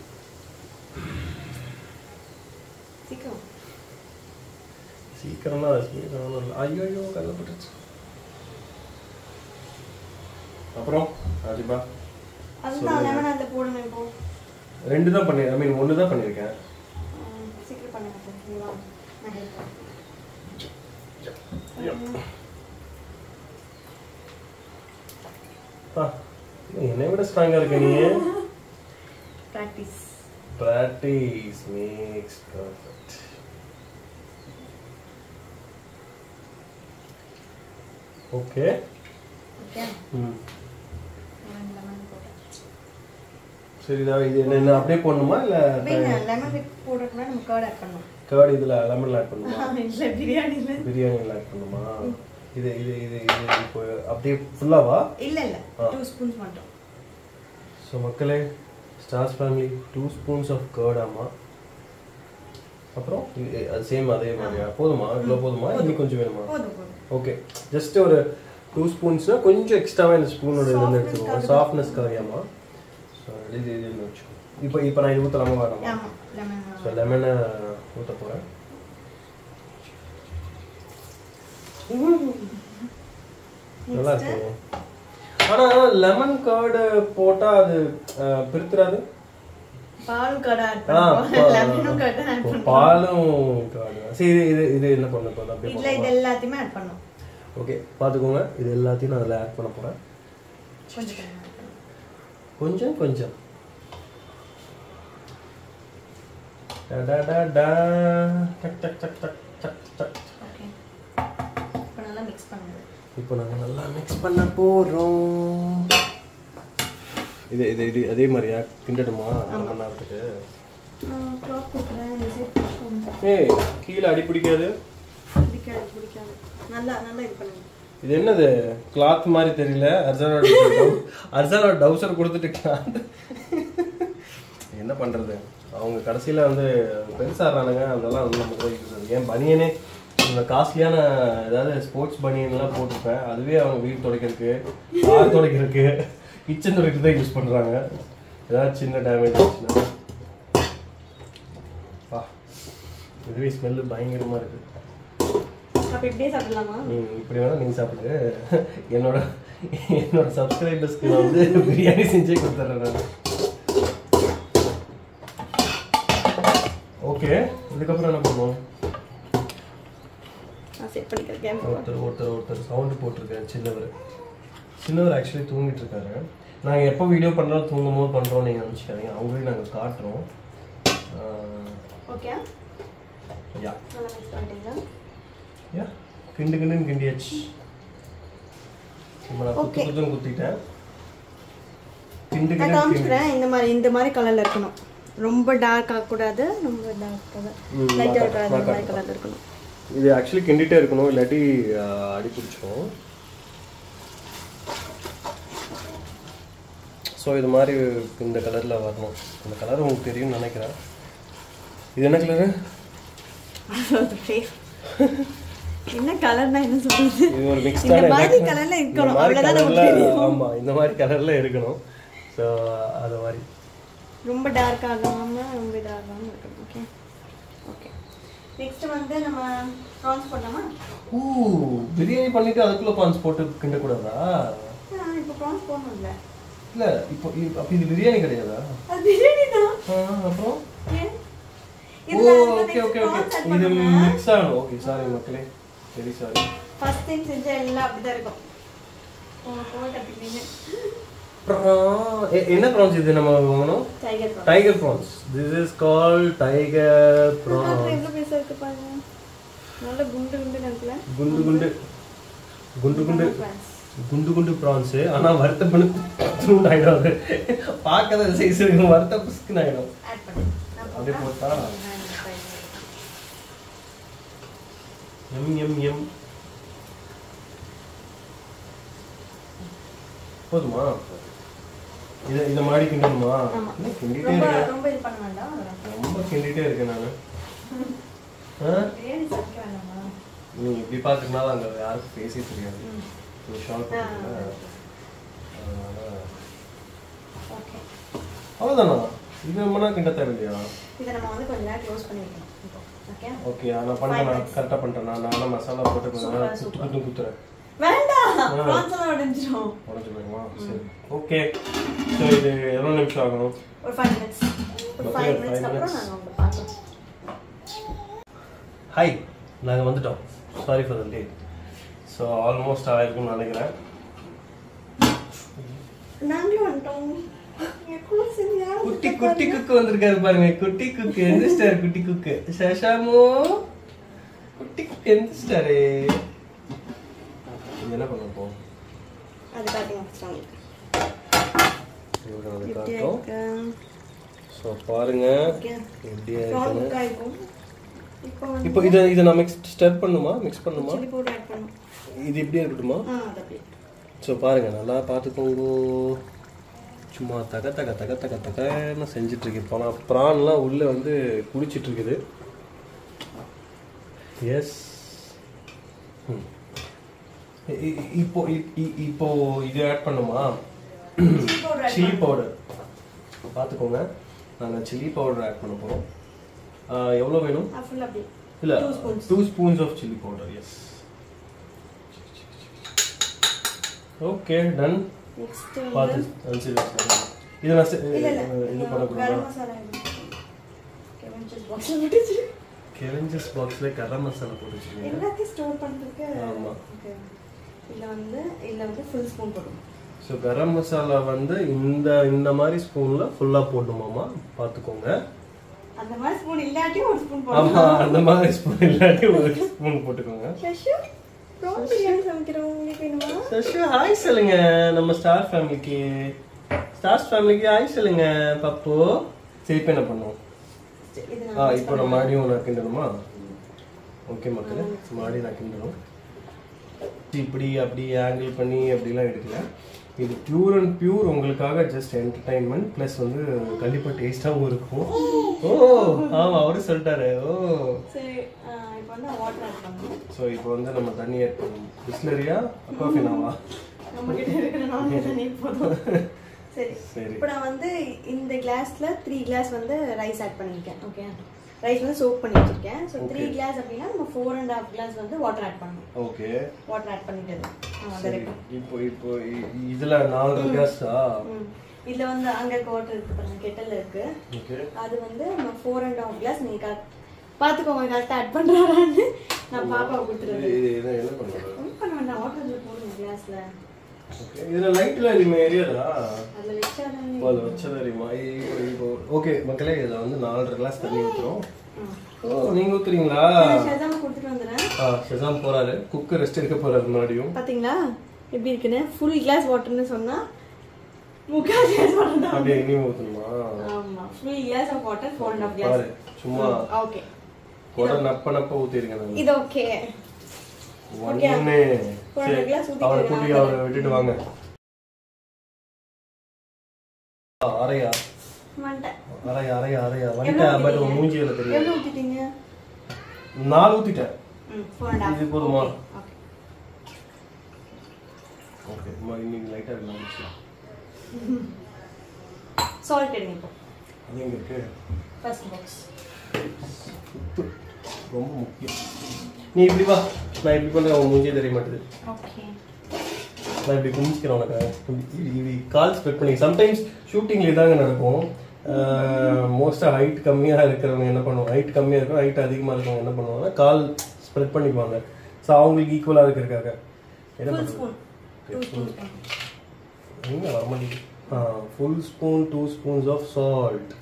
[SPEAKER 2] சீக்கிரம்
[SPEAKER 1] சீக்கிரம் தான் சீக்கிரம் இல்லை ஐயோ ஐயோ கல்ல போட்டுச்சு அப்புறம் ராஜிபா
[SPEAKER 2] அதுதான் லெமன் அதில் போடணும் இப்போ
[SPEAKER 1] ரெண்டு தான் பண்ணி ஐ மீன் ஒன்று தான் பண்ணியிருக்கேன்
[SPEAKER 2] ம், சீக்கிரம் பண்ணுங்க சார் இங்க வாங்க. நான் help பண்றேன்.
[SPEAKER 1] ஆ என்னை விட ஸ்ட்ராங்காக இருக்க நீ
[SPEAKER 2] Practice.
[SPEAKER 1] Practice makes perfect okay
[SPEAKER 2] Okay?
[SPEAKER 1] ம்
[SPEAKER 2] lemon, lemon போட்டேன்.
[SPEAKER 1] சரிதா இது என்ன என்ன அப்படியே போடணுமா இல்லை
[SPEAKER 2] வேணா, lemon போடுறதுக்கு முன்னாடி நம்ம curd add பண்ணணும்.
[SPEAKER 1] கேர்டு இதில் லெமனில் ஆட் பண்ணுமா
[SPEAKER 2] இல்ல, பிரியாணில.
[SPEAKER 1] பிரியாணியில் ஆட் பண்ணுமா இது இது இது இது இப்போ அப்படியே ஃபுல்லாவா
[SPEAKER 2] இல்ல இல்ல
[SPEAKER 1] ஆ.
[SPEAKER 2] டூ ஸ்பூன்ஸ் மட்டும்
[SPEAKER 1] ஸோ மக்களே stars family two spoons of curd ஆமா அப்புறம் இது- அது சேம் அதே மாதிரியா போதுமா இவ்வளோ போதுமா இன்னும் கொஞ்சம் வேணுமா
[SPEAKER 2] போதும் போதும்
[SPEAKER 1] ஓகே ஜஸ்ட் ஒரு டூ ஸ்பூன்ஸ்னா கொஞ்சம் எக்ஸ்ட்ராவாக இந்த ஸ்பூனோட இது வந்து எடுத்துக்கோங்க
[SPEAKER 2] Softness-க்காக.
[SPEAKER 1] சாஃப்ட்னஸ்க்காகமா ஸோ இது இதுன்னு வச்சுக்கோ இப்போ இப்போ நான் இது ஊற்றலாமா வேணாமா
[SPEAKER 2] ஆமா லெமன்
[SPEAKER 1] ஸோ லெமனை ஊற்ற போகிறேன் நல்லா இருக்கு ஆனா லெமன் கர்டு போட்டா அது அஹ், பிரித்துறாது
[SPEAKER 2] பாலும் கடை ஆட்
[SPEAKER 1] ஆ,
[SPEAKER 2] பண்ணுவோம்
[SPEAKER 1] பா-
[SPEAKER 2] லெமனும் கடை ஆட்
[SPEAKER 1] ஓ,
[SPEAKER 2] பண்ணுவோம்
[SPEAKER 1] பாலும் கர்டு சரி இது இது இது என்ன பண்ண போதும் அப்படியே
[SPEAKER 2] இதுல இது
[SPEAKER 1] போடலாமா?
[SPEAKER 2] எல்லாத்தையுமே ஆட் பண்ணும்
[SPEAKER 1] ஓகே பார்த்துக்கோங்க இது எல்லாத்தையும் நான் அதில் ஆட் பண்ண போகிறேன்
[SPEAKER 2] கொஞ்சம் கொஞ்சம் add பண்ணும்.
[SPEAKER 1] கொஞ்சம் கொஞ்சம் டா, டா, டா, டா. டக், டக், டக், டக், டக், டக்.
[SPEAKER 2] ஓகே இப்போ நல்லா மிக்ஸ் பண்ணுங்க
[SPEAKER 1] இப்போ நாங்கள் நல்லா மிக்ஸ் பண்ண போகிறோம் இது இது இது அதே மாதிரியா கிண்டடுமா அரை மணி நேரத்துக்கு
[SPEAKER 2] க்ளாத் கொடுக்குறேன் இந்த சைட்
[SPEAKER 1] ஏய் கீழே அடி பிடிக்காது
[SPEAKER 2] பிடிக்காது பிடிக்காது நல்லா நல்லா இது பண்ணுங்க
[SPEAKER 1] இது என்னது கிளாத் மாதிரி தெரியல அர்ஜானோட அர்ஜானோட டவுசர் கொடுத்துட்டு cloth. என்ன பண்றது அவங்க கடைசியில வந்து பெருசாடுறானுங்க அதெல்லாம் வந்து நமக்கு தான் யூஸ் ஆகுது ஏன் பனியனே இந்த காஸ்ட்லியான ஏதாவது ஸ்போர்ட்ஸ் பனியன்லாம் போட்டிருப்பேன் அதுவே அவங்க வீடு துடைக்கிறதுக்கு கார் துடைக்கிறதுக்கு கிச்சன் துடைக்கிறது தான் யூஸ் பண்றாங்க ஏதாவது சின்ன டேமேஜ் ஆச்சுன்னா வா இதுவே ஸ்மெல்லு பயங்கரமா இருக்கு
[SPEAKER 2] அப்போ இப்படியே சாப்பிடலாமா
[SPEAKER 1] ம், இப்படி வேணா நீங்க சாப்பிடு என்னோட என்னோட சப்ஸ்கிரைபர்ஸ்க்கு நான் வந்து பிரியாணி செஞ்சே கொடுத்துட்றேன் நான் ஓகே இதுக்கப்புறம் என்ன பண்ணுவோம்
[SPEAKER 2] நான் செட் பண்ணிக்கிறேன் கேமரா
[SPEAKER 1] ஒருத்தர் ஒருத்தர் ஒருத்தர் சவுண்டு போட்டிருக்கேன் சின்னவர் சின்னவர் ஆக்சுவலி தூங்கிட்டு இருக்காரு நாங்கள் எப்போ வீடியோ பண்ணுறோம் தூங்கும் போது பண்ணுறோம் நீங்கள் நினச்சிக்காதீங்க அவங்களே நாங்கள் காட்டுறோம்
[SPEAKER 2] ஓகே
[SPEAKER 1] யா
[SPEAKER 2] நல்லா மிக்ஸ் பண்ணிட்டீங்களா
[SPEAKER 1] யா கிண்டு கிண்டுன்னு கிண்டியாச்சு இப்போ நான் குத்து
[SPEAKER 2] Okay.
[SPEAKER 1] குத்துன்னு குத்திட்டேன் கிண்டு
[SPEAKER 2] நான்
[SPEAKER 1] கிண்டு கிண்டி
[SPEAKER 2] காமிச்சுக்கிறேன் இந்த மாதிரி இந்த மாதிரி கலர்ல இருக்கணும் ரொம்ப டார்க் ஆகக்கூடாது ரொம்ப டார்க் கலர்
[SPEAKER 1] ம்,
[SPEAKER 2] லைட்டாக
[SPEAKER 1] நான்
[SPEAKER 2] இருக்காது
[SPEAKER 1] நான்
[SPEAKER 2] இந்த மாதிரி
[SPEAKER 1] காட்டுறேன்.
[SPEAKER 2] கலர்ல இருக்கணும்
[SPEAKER 1] இது ஆக்சுவலி கிண்டிட்டே இருக்கணும் இல்லாட்டி ஆஹ், அடி பிடிச்சிரும் ஸோ இது மாதிரி இந்த கலரில் வரணும் இந்த கலர் உங்களுக்கு தெரியும்னு நினைக்கிறேன் இது என்ன கலரு
[SPEAKER 2] என்ன கலர்னா என்ன சொல்றது
[SPEAKER 1] இது ஒரு
[SPEAKER 2] இந்த
[SPEAKER 1] மிக்ஸ்டான
[SPEAKER 2] மாதிரி கலர்ல இருக்கணும் அவ்வளவுதான் நமக்கு தெரியும்
[SPEAKER 1] ஆமாம் இந்த மாதிரி கலரில் இருக்கணும் ஸோ அது மாதிரி
[SPEAKER 2] ரொம்ப டார்க் ஆகாம ரொம்ப இதாகாம இருக்கணும் ஓகே ஓகே நெக்ஸ்ட் வந்து நம்ம ப்ரான்ஸ் பண்ணலாமா
[SPEAKER 1] ஊ பிரியாணி பண்ணிட்டு அதுக்குள்ளே பான்ஸ் போட்டு கிண்டக்கூடாதா
[SPEAKER 2] இப்போ ப்ரான்ஸ் போடணும்ல
[SPEAKER 1] இல்லை இப்போ இ- அப்போ இது பிரியாணி கிடையாதா
[SPEAKER 2] அது பிரியாணி தான்
[SPEAKER 1] ஆ, அப்புறம்
[SPEAKER 2] ஏன்
[SPEAKER 1] ஓ
[SPEAKER 2] இதுல
[SPEAKER 1] ஓகே ஓகே ஓகே இது மிக்ஸ் ஆகணும் ஓகே சாரி மக்களே சரி சாரி
[SPEAKER 2] ஃபர்ஸ்ட் டைம் செஞ்ச எல்லாம் அப்படிதான் இருக்கும் போக போக கற்றுக்கிட்டீங்க
[SPEAKER 1] என்ன ப்ரான்ஸ் இது நம்ம வாங்கணும்
[SPEAKER 2] tiger prawns
[SPEAKER 1] tiger prawns this is call tiger prawns
[SPEAKER 2] எவ்வளோ பெருசாக இருக்கு பாருங்க நல்ல குண்டு குண்டு நேரத்தில்
[SPEAKER 1] குண்டு குண்டு குண்டு குண்டு
[SPEAKER 2] ப்ரான்ஸ்
[SPEAKER 1] குண்டு குண்டு ப்ரான்ஸ் ஆனா வறுத்த பண்ணு தூண்டு ஆயிடும் அது பார்க்காத சைஸ் இருக்கும் வறுத்த புஸ்குன்னு ஆயிடும்
[SPEAKER 2] ஆட் பண்ணு நான்
[SPEAKER 1] அப்படியே போட்டா
[SPEAKER 2] நான் try பண்ணுறேன்.
[SPEAKER 1] எம் எம் எம் போதுமா இதை இதை மாடி கிண்டணுமா
[SPEAKER 2] ஆமா.
[SPEAKER 1] என்ன கிண்டிட்டே
[SPEAKER 2] ரொம்ப
[SPEAKER 1] இருக்கேன்
[SPEAKER 2] ரொம்ப இது பண்ண வேண்டாம்
[SPEAKER 1] ரொம்ப கிண்டிட்டே இருக்கேன் நான் ஆ
[SPEAKER 2] பிரியாணி சமைக்க வேண்டாமா
[SPEAKER 1] நீ இப்படி பார்க்கறதுனால அங்கே யாருக்கும் பேசவே தெரியாது
[SPEAKER 2] ம்.
[SPEAKER 1] நீ ஷார்ட்
[SPEAKER 2] ஆ,
[SPEAKER 1] அதனால
[SPEAKER 2] ஓகே
[SPEAKER 1] அவ்வளோதானா இது ரொம்ப நேரம் கிண்ட தேவையில்லையா
[SPEAKER 2] இதை நம்ம வந்து கொஞ்ச நேரம் க்ளோஸ் பண்ணி வைக்கணும் இப்போ ஓகே
[SPEAKER 1] ஓகே நான் பண்ணுறேன் நான் கரெக்டாக பண்ணுறேன் நான் நானும் மசாலா போட்டு கொஞ்ச நேரம்
[SPEAKER 2] Super,
[SPEAKER 1] குத்து குத்து குத்துறேன்
[SPEAKER 2] வேண்டாம் ப்ரான்ஸ் எல்லாம் உடஞ்சிரும்
[SPEAKER 1] உடஞ்சு போயிருமா சரி ஓகே ஸோ இது எவ்வளோ நிமிஷம் ஆகும்
[SPEAKER 2] ஒரு ஃபைவ் மினிட்ஸ் ஒரு
[SPEAKER 1] Okay,
[SPEAKER 2] ஃபைவ்
[SPEAKER 1] five
[SPEAKER 2] மினிட்ஸ்க்கு அப்புறம்
[SPEAKER 1] minutes.
[SPEAKER 2] நாங்கள் உங்களை பார்க்குறோம்
[SPEAKER 1] ஹாய் நாங்கள் வந்துட்டோம் sorry for the late so almost ஆயிருக்கும்னு நினைக்கிறேன்
[SPEAKER 2] நாங்களும் வந்துட்டோம் எவ்வளோ சரியா
[SPEAKER 1] குட்டி குட்டி குக்கு வந்திருக்காரு பாருங்க குட்டி குக்கு எந்திரிச்சிட்டாரு குட்டி குக்கு சஷாமோ குட்டி குக்கு எந்திரிச்சிட்டாரு இது என்ன பண்ண போ
[SPEAKER 2] அது காட்டுங்க first உங்களுக்கு
[SPEAKER 1] இவங்க வந்து
[SPEAKER 2] எப்படி
[SPEAKER 1] காட்டும்
[SPEAKER 2] இருக்கு
[SPEAKER 1] ஸோ பாருங்க
[SPEAKER 2] ஓகே
[SPEAKER 1] எப்படியா
[SPEAKER 2] ப்ரான்
[SPEAKER 1] இருக்குன்னு
[SPEAKER 2] குக் ஆயிருக்கும் இப்போ வந்து
[SPEAKER 1] இப்போ இதை இதை நான் மிக்ஸ் ஸ்டர் பண்ணுமா மிக்ஸ் பண்ணுமா
[SPEAKER 2] சில்லி பவுடர் ஆட் பண்ணும்
[SPEAKER 1] இது இப்படியே இருக்கட்டுமா
[SPEAKER 2] ஆ அது அப்படியே
[SPEAKER 1] ஸோ பாருங்க நல்லா பார்த்துக்கோங்க சும்மா தக தக தக தக தகன்னு செஞ்சுட்டு இருக்கு இப்போ நான் ப்ரான்லாம் உள்ளே வந்து குடிச்சிட்டு இருக்குது எஸ் இப்போ இ- இ- இப்போ இது ஆட் பண்ணுமா
[SPEAKER 2] chilli powder add
[SPEAKER 1] chilli powder பார்த்துக்கோங்க நாங்கள் சில்லி பவுடர் ஆட் பண்ண போகிறோம் எவ்வளோ வேணும்
[SPEAKER 2] ஃபுல் அப்படியே
[SPEAKER 1] இல்லை
[SPEAKER 2] Two spoons.
[SPEAKER 1] Two spoons of chilli powder yes okay done
[SPEAKER 2] next
[SPEAKER 1] பார்த்து
[SPEAKER 2] வந்து
[SPEAKER 1] அனுப்பிச்சு வச்சிடுறேன். இதை நான் செ-
[SPEAKER 2] இல்ல இல்ல
[SPEAKER 1] இது
[SPEAKER 2] கரம்
[SPEAKER 1] பண்ணக்கூடாதா
[SPEAKER 2] மசாலா கெவன்ச்சஸ் பாக்ஸ்ல விட்டுச்சு
[SPEAKER 1] கெவஞ்சஸ் பாக்ஸில் கரம் மசாலா போட்டு வச்சிருக்கீங்க
[SPEAKER 2] எல்லாத்தையும் ஸ்டோர் பண்றதுக்கு
[SPEAKER 1] ஆமா.
[SPEAKER 2] ஓகே இதுல வந்து இதுல வந்து ஃபுல் ஸ்பூன் போடும்
[SPEAKER 1] ஸோ கரம் மசாலா வந்து இந்த இந்த மாதிரி ஸ்பூனில் ஃபுல்லாக போடணுமாமா பார்த்துக்கோங்க
[SPEAKER 2] அந்த மாதிரி ஸ்பூன் இல்லாட்டியும் ஒரு ஸ்பூன்
[SPEAKER 1] ஆமாம்
[SPEAKER 2] போடணும்
[SPEAKER 1] அந்த மாதிரி ஸ்பூன் இல்லாட்டி ஒரு ஸ்பூன் போட்டுக்கோங்க
[SPEAKER 2] சஷு ப்ரான் பிரியாணி சமைக்கிறோம் உங்களுக்கு வேணுமா
[SPEAKER 1] சஷு ஹாய் சொல்லுங்க நம்ம ஸ்டார் ஃபேமிலிக்கு ஸ்டார்ஸ் ஃபேமிலிக்கு ஹாய் சொல்லுங்க பப்பு சரி இப்போ என்ன பண்ணுவோம்
[SPEAKER 2] இது
[SPEAKER 1] ஆ
[SPEAKER 2] நான்
[SPEAKER 1] இப்போ நான் மறுபடியும் நான் கிண்டணுமா ஓகே மக்களே மறுபடியும் நான் கிண்டணும் இப்படி அப்படி ஆங்கிள் பண்ணி அப்படிலாம் எடுக்கல இது பியூர் அண்ட் பியூர் உங்களுக்காக ஜஸ்ட் என்டர்டைன்மெண்ட் ப்ளஸ் வந்து கண்டிப்பாக டேஸ்ட்டாகவும் இருக்கும் ஓ ஆமாம் அவரு சொல்லிட்டாரு ஓ
[SPEAKER 2] சரி ஆ, இப்போ வந்து வாட்டர் ஆட் பண்ணணும்
[SPEAKER 1] ஸோ இப்போ வந்து நம்ம தண்ணி ஆட் பண்ணணும் பிஸ்லரியா அக்வாஃபினாவா
[SPEAKER 2] நம்ம கிட்ட இருக்கிற நாலு தண்ணி போதும் சரி
[SPEAKER 1] சரி
[SPEAKER 2] இப்போ நான் வந்து இந்த கிளாஸ்ல த்ரீ கிளாஸ் வந்து ரைஸ் ஆட் பண்ணியிருக்கேன் ஓகே ரைஸ் வந்து சோக் பண்ணி வச்சிருக்கேன் ஸோ த்ரீ
[SPEAKER 1] Okay.
[SPEAKER 2] கிளாஸ் அப்படின்னா நம்ம ஃபோர் அண்ட் ஹாஃப் கிளாஸ் வந்து வாட்டர் ஆட் பண்ணணும்
[SPEAKER 1] ஓகே
[SPEAKER 2] வாட்டர் ஆட் பண்ணிட்டு ஆ
[SPEAKER 1] சரி
[SPEAKER 2] அதை
[SPEAKER 1] இப்போ இப்போ இ- இதுல நாலு கேஸா
[SPEAKER 2] ம் இதுல வந்து அங்க இருக்க வாட்டர் இருக்கு பாருங்க கெட்டல்ல இருக்கு
[SPEAKER 1] ஓகே
[SPEAKER 2] அது வந்து நம்ம ஃபோர் அண்ட் ஹாஃப் கிளாஸ் நீங்க கரெக்ட் பாத்துக்கோங்க கரெக்டாக ஆட் பண்றாரான்னு நான் பாப்பாவை கொடுத்துருவேன்
[SPEAKER 1] இது இது என்ன பண்ணுறது
[SPEAKER 2] ஒன்றும் பண்ண வேண்டாம் வாட்டர் இதில் போடுங்க கிளாஸ்ல
[SPEAKER 1] ஓகே இதில் லைட்டில் இனிமேல் எரியாதா
[SPEAKER 2] அதில் வச்சாதான்
[SPEAKER 1] ஓ, அது வச்சது எரியுமா ஓகே மக்களே இதில் வந்து நாலரை கிளாஸ் தண்ணி ஊற்றுறோம் ஓ நீங்கள் ஊற்றுறீங்களா
[SPEAKER 2] ஷெசாம் கொடுத்துட்டு வந்துடுறேன்
[SPEAKER 1] ஆ ஷெசாம் போகிறாரு குக்கு ரெஸ்ட் எடுக்க போகிறாரு முன்னாடியும்
[SPEAKER 2] பாத்தீங்களா எப்படி இருக்குன்னு ஃபுல் கிளாஸ் வாட்டர்னு சொன்னா முக்கால் கிளாஸ் வாட்டர் தான்
[SPEAKER 1] அப்படியே இனிமே ஊற்றணுமா
[SPEAKER 2] ஆமா full glass of water four and half
[SPEAKER 1] பாரு
[SPEAKER 2] கிளாஸ்
[SPEAKER 1] சும்மா
[SPEAKER 2] ஓகே
[SPEAKER 1] கொடை நப்ப நப்ப ஊற்றிருக்கேன் நான்
[SPEAKER 2] இது ஓகே
[SPEAKER 1] ஒண்ணு
[SPEAKER 2] ஒரு
[SPEAKER 1] சரி,
[SPEAKER 2] glass ஊத்திட்டு
[SPEAKER 1] அவரை
[SPEAKER 2] இருங்க.
[SPEAKER 1] கூட்டி அவரை விட்டுட்டு வாங்க ஆ, அரையா
[SPEAKER 2] வந்துட்டேன்
[SPEAKER 1] அரையா அரையா அரையா
[SPEAKER 2] எவ்வளவு
[SPEAKER 1] வந்துட்டேன் பட்
[SPEAKER 2] ஊத்திட்டீங்க?
[SPEAKER 1] மூஞ்சியில தெரியும்
[SPEAKER 2] எவ்வளவு ஊத்திட்டீங்க
[SPEAKER 1] நாலு ஊத்திட்டேன்
[SPEAKER 2] ம் ஃபோர் அண்ட்
[SPEAKER 1] இது
[SPEAKER 2] ஆஃப்
[SPEAKER 1] போதுமா?
[SPEAKER 2] ஓகே
[SPEAKER 1] ஓகே இன்னைக்கு லைட்டா இருந்துச்சு
[SPEAKER 2] சால்ட் எடுங்க இப்போ
[SPEAKER 1] அது எங்க இருக்கு
[SPEAKER 2] ஃபர்ஸ்ட் பாக்ஸ்
[SPEAKER 1] உப்பு ரொம்ப முக்கியம் நீ இப்படி வா நான் இப்படி பண்றேன் உன் மூஞ்சியே தெரிய மாட்டேது
[SPEAKER 2] ஓகே
[SPEAKER 1] நான் இப்படி குமிச்சிக்கிறேன் உனக்கு இப்படி இப்படி இப்படி கால் ஸ்ப்ரெட் பண்ணி சம்டைம்ஸ் ஷூட்டிங்ல இதாங்க நடக்கும் மோஸ்ட்டாக ஹைட் கம்மியாக இருக்கிறவங்க என்ன பண்ணுவாங்க ஹைட் கம்மியாக இருக்கும் ஹைட் அதிகமாக இருக்கவங்க என்ன பண்ணுவாங்கன்னா கால் ஸ்ப்ரெட் பண்ணிக்குவாங்க ஸோ அவங்களுக்கு ஈக்குவலாக இருக்கிறதுக்காக என்ன
[SPEAKER 2] ஃபுல்
[SPEAKER 1] பண்ணுறது
[SPEAKER 2] ஸ்பூன் டூ ஸ்பூன்ஸ்
[SPEAKER 1] எங்க வரமாட்டேங்குது full spoon two spoons of salt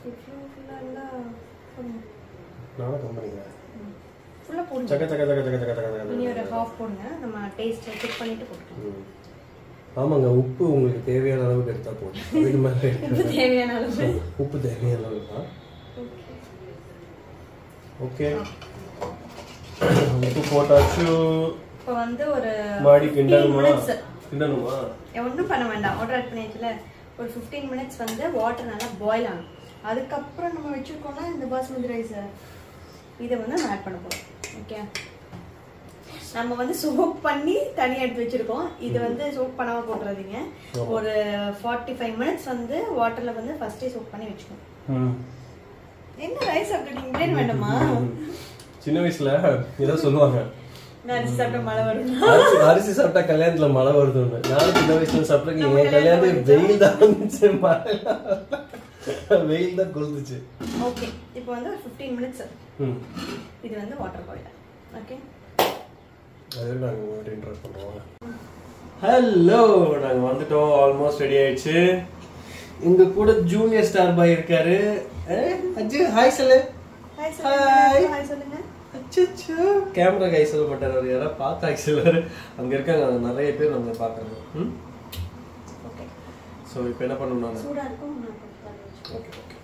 [SPEAKER 1] நானும் கம்பெனிங்க
[SPEAKER 2] ஃபுல்லாக போடுங்க
[SPEAKER 1] சக்க சக்க சக்க சக்க சக்க சக்க
[SPEAKER 2] இனி ஒரு
[SPEAKER 1] சக்க
[SPEAKER 2] ஹாஃப் போடுங்க நம்ம டேஸ்ட் செக் பண்ணிட்டு போட்டுக்கலாம்
[SPEAKER 1] ம். ஆமாங்க உப்பு உங்களுக்கு தேவையான அளவுக்கு எடுத்தா போதும் அதுக்கு மேலே
[SPEAKER 2] உப்பு
[SPEAKER 1] எடுக்காது.
[SPEAKER 2] தேவையான அளவு
[SPEAKER 1] உப்பு தேவையான அளவு தான் ஓகே உப்பு போட்டாச்சு
[SPEAKER 2] இப்போ வந்து ஒரு
[SPEAKER 1] மாடி
[SPEAKER 2] 15
[SPEAKER 1] கிண்டணுமா
[SPEAKER 2] minutes
[SPEAKER 1] கிண்டணுமா
[SPEAKER 2] ஒன்றும் பண்ண வேண்டாம் வாட்டர் ஆட் பண்ணியாச்சுல ஒரு ஃபிஃப்டீன் மினிட்ஸ் வந்து வாட்டர் நல்லா பாயில் ஆகும் அதுக்கப்புறம் நம்ம வச்சிருக்கோம்னா இந்த பாஸ்மதி ரைஸை இதை வந்து நம்ம ஆட் பண்ண போகிறோம் ஓகே நம்ம வந்து சோப் பண்ணி தனியாக எடுத்து வச்சிருக்கோம் இது வந்து சோப் பண்ணாம போட்டுறாதீங்க
[SPEAKER 1] ஆமா.
[SPEAKER 2] ஒரு ஃபார்ட்டி ஃபைவ் மினிட்ஸ் வந்து வாட்டர்ல வந்து ஃபர்ஸ்டே சோப் பண்ணி வச்சுக்கணும்
[SPEAKER 1] ம்.
[SPEAKER 2] என்ன ரைஸ் சாப்பிட்டுட்டீங்க பிரியாணி வேண்டாமா
[SPEAKER 1] சின்ன வயசுல ஏதோ சொல்லுவாங்க
[SPEAKER 2] நான் அரிசி சாப்பிட்ட மழை வரும்
[SPEAKER 1] அரிசி அரிசி சாப்பிட்டா கல்யாணத்துல மழை வருதுன்னு நானும் சின்ன வயசுல சாப்பிட்டேன்
[SPEAKER 2] நம்ம
[SPEAKER 1] என் கல்யாணத்துக்கு
[SPEAKER 2] கல்யாணம்
[SPEAKER 1] வெயில் தான் வந்துச்சு மழை வெயில் தான் கொளுத்துச்சு
[SPEAKER 2] ஓகே இப்போ வந்து ஒரு ஃபிஃப்டீன் மினிட்ஸ்
[SPEAKER 1] ம்
[SPEAKER 2] இது வந்து வாட்டர் பாயில் ஓகே
[SPEAKER 1] அது நாங்கள் உங்கள்கிட்ட இன்ட்ரெஸ்ட் பண்ணுவோம் ஹலோ நாங்கள் வந்துட்டோம் ஆல்மோஸ்ட் ரெடி ஆயிடுச்சு இங்க கூட ஜூனியர் ஸ்டார் பாய் இருக்காரு அஹ், அஜு ஹாய் சொல்லு
[SPEAKER 2] ஹாய்
[SPEAKER 1] Hi.
[SPEAKER 2] சொல்லுங்க ஹாய் சொல்லுங்க
[SPEAKER 1] அச்சோ கேமரா கை சொல்ல மாட்டார் அவர் யாராவது பார்த்தா ஆக்சுவலாக அங்கே இருக்காங்க அங்க நிறைய பேர் நம்மளை பார்க்குறாங்க ம்
[SPEAKER 2] ஓகே
[SPEAKER 1] ஸோ இப்போ என்ன பண்ணணும் நாங்கள்
[SPEAKER 2] சூடா இருக்கும் நான் கொஞ்சம் தண்ணி வச்சுக்கிறேன்.
[SPEAKER 1] ஓகே ஓகே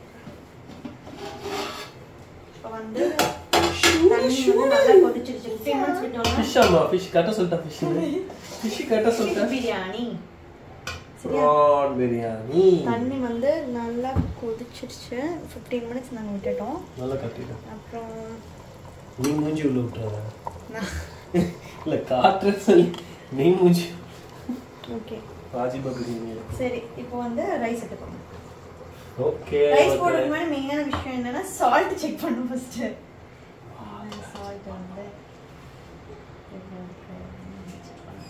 [SPEAKER 2] இப்போ வந்து தண்ணி வந்து நல்லா கொதிச்சிருச்சு ஃபிஃப்டீன் மினிட்ஸ் விட்டோம்னா
[SPEAKER 1] ஃபிஷ் ஆமா ஃபிஷ் கட்ட சொல்லிட்டா ஃபிஷ் ஃபிஷ் கட்ட சொல்லிட்டா
[SPEAKER 2] பிரியாணி சரியா
[SPEAKER 1] ப்ரான் பிரியாணி
[SPEAKER 2] தண்ணி வந்து நல்லா கொதிச்சிருச்சு ஃபிஃப்டீன் மினிட்ஸ் நாங்கள் விட்டுட்டோம்
[SPEAKER 1] நல்லா கட்டிட்டேன்
[SPEAKER 2] அப்புறம்
[SPEAKER 1] நீ மூஞ்சி உள்ள விட்டுறாத
[SPEAKER 2] நான்
[SPEAKER 1] இல்ல காற்று சொல்லி நீ மூஞ்சி
[SPEAKER 2] ஓகே
[SPEAKER 1] ராஜி பகுதிங்க
[SPEAKER 2] சரி இப்போ வந்து ரைஸ் எடுக்கணும்
[SPEAKER 1] ஓகே
[SPEAKER 2] ரைஸ் போடுறதுக்கு முன்னாடி மெயினான விஷயம் என்னன்னா சால்ட் செக் பண்ணணும் ஃபர்ஸ்ட் சால்ட் வந்து எவ்வளவு இருக்கு check பண்ணணும்.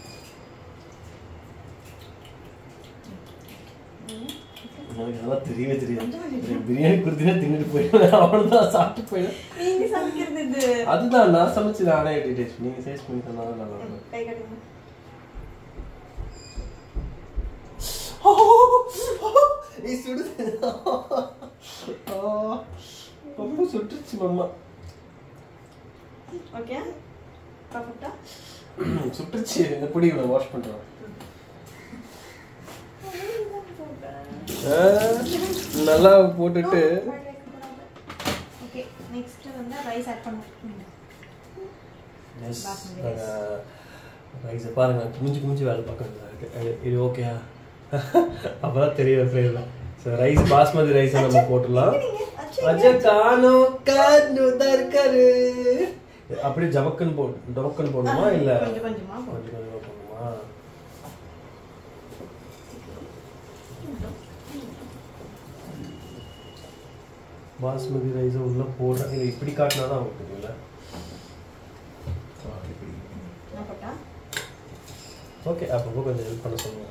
[SPEAKER 2] ம்,
[SPEAKER 1] எனக்கு அதெல்லாம் தெரியவே தெரியாது
[SPEAKER 2] கொஞ்சம் கொஞ்சம்.
[SPEAKER 1] எனக்கு பிரியாணி கொடுத்தீங்கன்னா தின்னுட்டு போயிடுவேன் அவ்வளோதான் சாப்பிட்டு போயிடுவேன்
[SPEAKER 2] நீங்க சமைக்கிறது இது
[SPEAKER 1] அதுதான் நான் சமைச்சு நானே எப்படி டேஸ்ட் நீங்க டேஸ்ட் பண்ணி சொன்னாலும் நல்லா
[SPEAKER 2] ம்,
[SPEAKER 1] இருக்கும்
[SPEAKER 2] கை கட்டுங்க
[SPEAKER 1] ஏய், சுடுது ஆ, ரொம்ப சுட்டுச்சு மம்மா
[SPEAKER 2] ஓகே பர்ஃபெக்ட்டா
[SPEAKER 1] சுட்டுச்சு எப்படி இவனை வாஷ் பண்றான் ஆ, நல்லா போட்டுட்டு
[SPEAKER 2] ஓகே நெக்ஸ்ட் வந்து ரைஸ் ஆட் பண்ணுவோம் Basmati rice.
[SPEAKER 1] ரைஸை பாருங்க குமிஞ்சு குமிஞ்சு வேலை பார்க்க வேண்டியதா இருக்கு அது- இது ஓகேயா அப்பதான் தெரியும் ஃப்ளேவர் ஸோ ரைஸ் பாஸ்மதி ரைஸை நம்ம போட்டுடலாம் அச்சா காணோ காணோ தான் இருக்காரு அப்படியே ஜவக்கன் போட்டு டவக்கன் போடணுமா இல்ல
[SPEAKER 2] கொஞ்சம் கொஞ்சமா போடு.
[SPEAKER 1] கொஞ்சம் கொஞ்சமா போடணுமா பாஸ்மதி ரைஸை உள்ள போடுறேன் இல்லை இப்படி காட்டினா தான் அவங்களுக்கு தெரியல ஆ, இப்படி
[SPEAKER 2] என்ன போட்டா
[SPEAKER 1] ஓகே அப்பப்போ கொஞ்சம் ஹெல்ப் பண்ண சொல்லுவோம்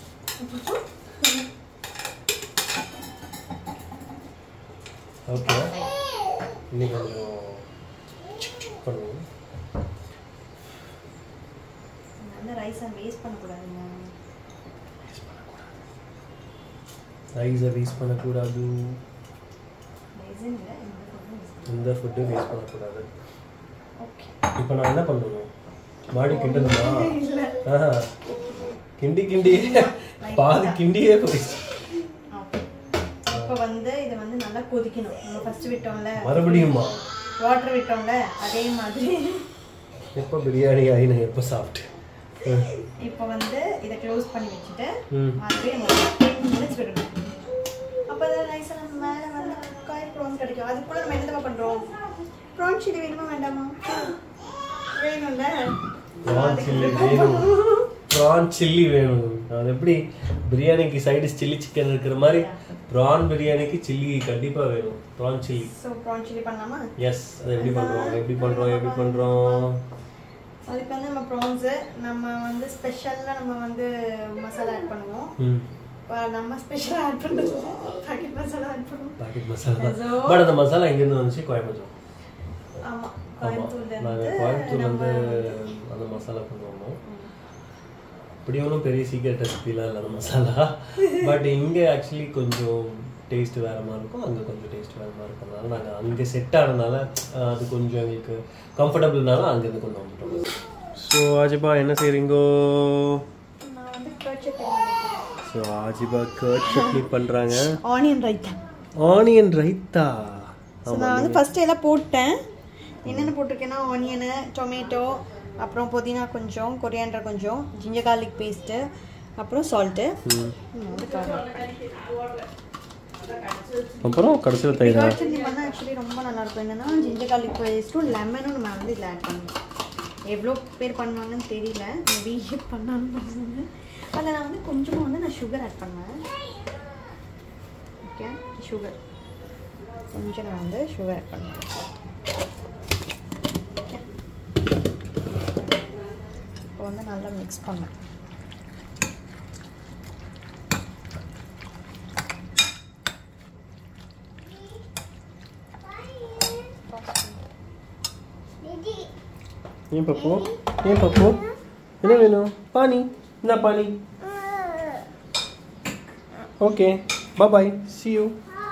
[SPEAKER 1] ஓகே இன்னைக்கு கொஞ்சம் பண்ணுவோம்
[SPEAKER 2] அந்த ரைஸை வேஸ்ட் பண்ணக்கூடாதுங்க
[SPEAKER 1] ரைஸை வேஸ்ட் பண்ணக்கூடாது
[SPEAKER 2] Reason இல்ல, இந்த பொண்ணு is-
[SPEAKER 1] எந்த ஃபுட்டும் வேஸ்ட் பண்ணக்கூடாது
[SPEAKER 2] Okay.
[SPEAKER 1] இப்போ நான் என்ன பண்ணணும் மாடி கிண்டணுமா
[SPEAKER 2] இல்ல.
[SPEAKER 1] ஆஹா. கிண்டி கிண்டி பாதி கிண்டியே போயிடுச்சு
[SPEAKER 2] Okay. இப்போ வந்து இதை வந்து நல்லா கொதிக்கணும் நம்ம ஃபர்ஸ்ட் விட்டோம்ல
[SPEAKER 1] மறுபடியுமா
[SPEAKER 2] வாட்டர் விட்டோம்ல அதே மாதிரி
[SPEAKER 1] எப்போ பிரியாணி ஆகி நான் எப்போ சாப்பிட்டு
[SPEAKER 2] இப்போ வந்து இதை க்ளோஸ் பண்ணி வச்சுட்டு
[SPEAKER 1] ம்
[SPEAKER 2] அதுவே நம்ம டென் மினிட்ஸ் விடணும் அப்போ தான் ரைஸ் நம்ம மேலே வந்து காய் ப்ரான்ஸ் கிடைக்கும் அது கூட நம்ம என்னமா பண்ணுறோம் ப்ரான் சில்லி வேணுமா வேண்டாமா வேணும்ல
[SPEAKER 1] ப்ரான் சில்லி வேணும் ப்ரான் சில்லி வேணும் அது எப்படி பிரியாணிக்கு சைடு சில்லி சிக்கன் இருக்கிற மாதிரி ப்ரான் பிரியாணிக்கு சில்லி கண்டிப்பாக வேணும் prawn chilli
[SPEAKER 2] so prawn chilli பண்ணலாமா
[SPEAKER 1] எஸ் அது எப்படி பண்ணுறோம் எப்படி பண்ணுறோம் எப்படி பண்ணுறோம்
[SPEAKER 2] அதுக்கு வந்து நம்ம ப்ரான்ஸு நம்ம வந்து ஸ்பெஷலாக நம்ம வந்து மசாலா ஆட் பண்ணுவோம்
[SPEAKER 1] ம்
[SPEAKER 2] இப்போ நம்ம ஸ்பெஷலாக ஆட் பண்ணுறது பாக்கெட் மசாலா ஆட் பண்ணுவோம்
[SPEAKER 1] பாக்கெட் மசாலா தான்
[SPEAKER 2] So-
[SPEAKER 1] பட் அந்த மசாலா எங்கேருந்து வந்துச்சு கோயம்புத்தூர்
[SPEAKER 2] ஆமாம்
[SPEAKER 1] ஆமாம்
[SPEAKER 2] கோயம்புத்தூர்ல
[SPEAKER 1] நாங்கள்
[SPEAKER 2] இருந்து
[SPEAKER 1] கோயம்புத்தூர்லேருந்து
[SPEAKER 2] நம்ம
[SPEAKER 1] அந்த மசாலா கொண்டு வந்தோம் அப்படி ஒன்றும் பெரிய சீக்கிரட் ரெசிபிலாம் இல்லை அந்த மசாலா பட் இங்கே ஆக்சுவலி கொஞ்சம் டேஸ்ட் வேறு மாதிரி இருக்கும் அங்கே கொஞ்சம் டேஸ்ட் வேறு மாதிரி இருக்கிறதுனால நாங்கள் அங்கே செட் ஆனதுனால அஹ், அது கொஞ்சம் எங்களுக்கு கம்ஃபர்டபுள்னால அங்கேருந்து கொண்டு வந்துட்டோம் ஸோ ஆஜிபா என்ன செய்கிறீங்கோ
[SPEAKER 2] நான் வந்து கர்ட்
[SPEAKER 1] ஸோ ஆஜிபா கர்ட் சட்னி பண்ணுறாங்க
[SPEAKER 2] onion raita
[SPEAKER 1] onion raita
[SPEAKER 2] so நான் வந்து ஃபஸ்ட்டு எல்லாம் போட்டேன் என்னென்ன போட்டிருக்கேன்னா ஆனியனு டொமேட்டோ அப்புறம் புதினா கொஞ்சம் கொரியாண்டர் கொஞ்சம் ஜிஞ்சர் garlic பேஸ்ட்டு அப்புறம் சால்ட்டு வந்து
[SPEAKER 1] அப்புறம் கடைசியில் தயிரா
[SPEAKER 2] கர்ட் சட்னி பண்ணால் ஆக்சுவலி ரொம்ப நல்லாயிருக்கும் என்னென்னா ஜிஞ்சர் garlic பேஸ்ட்டும் லெமனும் நம்ம வந்து இதில் ஆட் பண்ணணும் எவ்வளோ பேர் பண்ணுவாங்கன்னு தெரியல மேபி பண்ணாலும் பண்ணுவாங்க அதில் நான் வந்து கொஞ்சமாக வந்து நான் சுகர் ஆட் பண்ணுவேன் ஓகே சுகர் கொஞ்சம் நான் வந்து சுகர் ஆட் பண்ணுவேன் இப்போ வந்து நல்லா மிக்ஸ் பண்ணேன்
[SPEAKER 1] ஏன் பப்பு ஏன் பப்பு என்ன வேணும் பானி இந்த பானி ஓகே பாய் சி யூ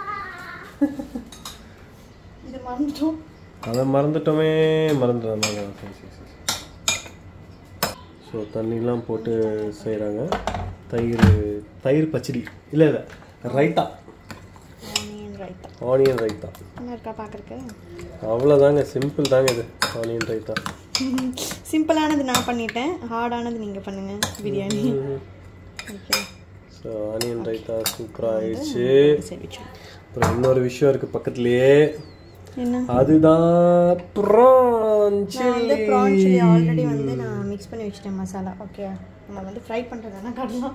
[SPEAKER 2] இது மறந்துட்டோம்
[SPEAKER 1] அதை மறந்துட்டோமே மறந்துட்டோம் நாங்கள் சரி சரி சரி ஸோ தண்ணிலாம் போட்டு செய்கிறாங்க தயிர் தயிர் பச்சடி இல்லை இல்லை ரைத்தா
[SPEAKER 2] ஆனியன் ரைத்தா
[SPEAKER 1] ஆனியன் ரைத்தா
[SPEAKER 2] என்ன இருக்கா பார்க்குறக்கு
[SPEAKER 1] அவ்வளோதாங்க சிம்பிள் தாங்க இது ஆனியன் ரைத்தா
[SPEAKER 2] சிம்பிளானது நான் பண்ணிட்டேன் ஹார்டானது நீங்கள் பண்ணுங்க biryani okay
[SPEAKER 1] so onion raita சூப்பராக ஆயிடுச்சு
[SPEAKER 2] சரி வச்சிருங்க.
[SPEAKER 1] அப்புறம் இன்னொரு விஷயம் இருக்குது பக்கத்துலேயே
[SPEAKER 2] என்ன
[SPEAKER 1] அதுதான் ப்ரான்
[SPEAKER 2] நான் வந்து ப்ரான் சில்லி ஆல்ரெடி வந்து நான் மிக்ஸ் பண்ணி வச்சிட்டேன் மசாலா ஓகே நம்ம வந்து ஃப்ரை பண்ணுறதுனா காட்டலாம்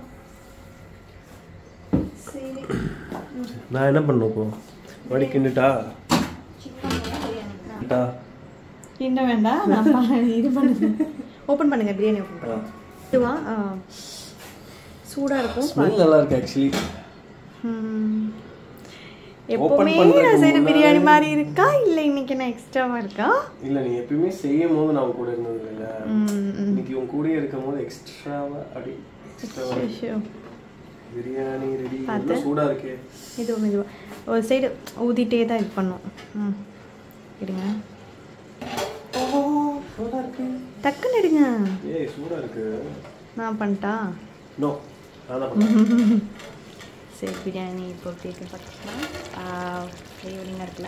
[SPEAKER 2] சரி
[SPEAKER 1] நான் என்ன பண்ணும் இப்போ வடி கிண்டுட்டா
[SPEAKER 2] சிக்கன் பிரியாணி
[SPEAKER 1] கிண்டா
[SPEAKER 2] கிண்ட வேண்டாம் நான் பா- இது பண்ணுங்க ஓப்பன் பண்ணுங்க பிரியாணி ஓப்பன் பண்ணுங்க இதுவா ஆ. சூடா இருக்கும்
[SPEAKER 1] ஸ்மெல் நல்லா இருக்கு ஆக்சுவலி
[SPEAKER 2] ம். எப்பவுமே
[SPEAKER 1] பண்றதுக்கு
[SPEAKER 2] நான் செய்யற பிரியாணி மாதிரி இருக்கா இல்ல இன்னைக்கு என்ன எக்ஸ்ட்ராவா இருக்கா
[SPEAKER 1] இல்லை நீ எப்பயுமே செய்யும் போது நான் உன் கூட இருந்தது இல்லை
[SPEAKER 2] ம், ம்.
[SPEAKER 1] இன்னைக்கு உன் கூடயே இருக்கும் போது எக்ஸ்ட்ராவா அப்படி எக்ஸ்ட்ராவா
[SPEAKER 2] ஐயோ.
[SPEAKER 1] பிரியாணி ரெடி எவ்வளோ சூடாக இருக்கே
[SPEAKER 2] இது மெதுவா ஒரு சைடு ஊதிட்டே தான் இது பண்ணும் ம் எடுங்க
[SPEAKER 1] ஓ சூடாக இருக்கு
[SPEAKER 2] டக்குன்னு எடுங்க
[SPEAKER 1] ஏய் சூடாக இருக்கு
[SPEAKER 2] நான் பண்ணிட்டா
[SPEAKER 1] நோ நான் தான் பண்ணேன்
[SPEAKER 2] சரி பிரியாணி இப்போ எப்படி இருக்குன்னு பார்த்துக்கலாம் ஈவினிங்காக இருக்குல்ல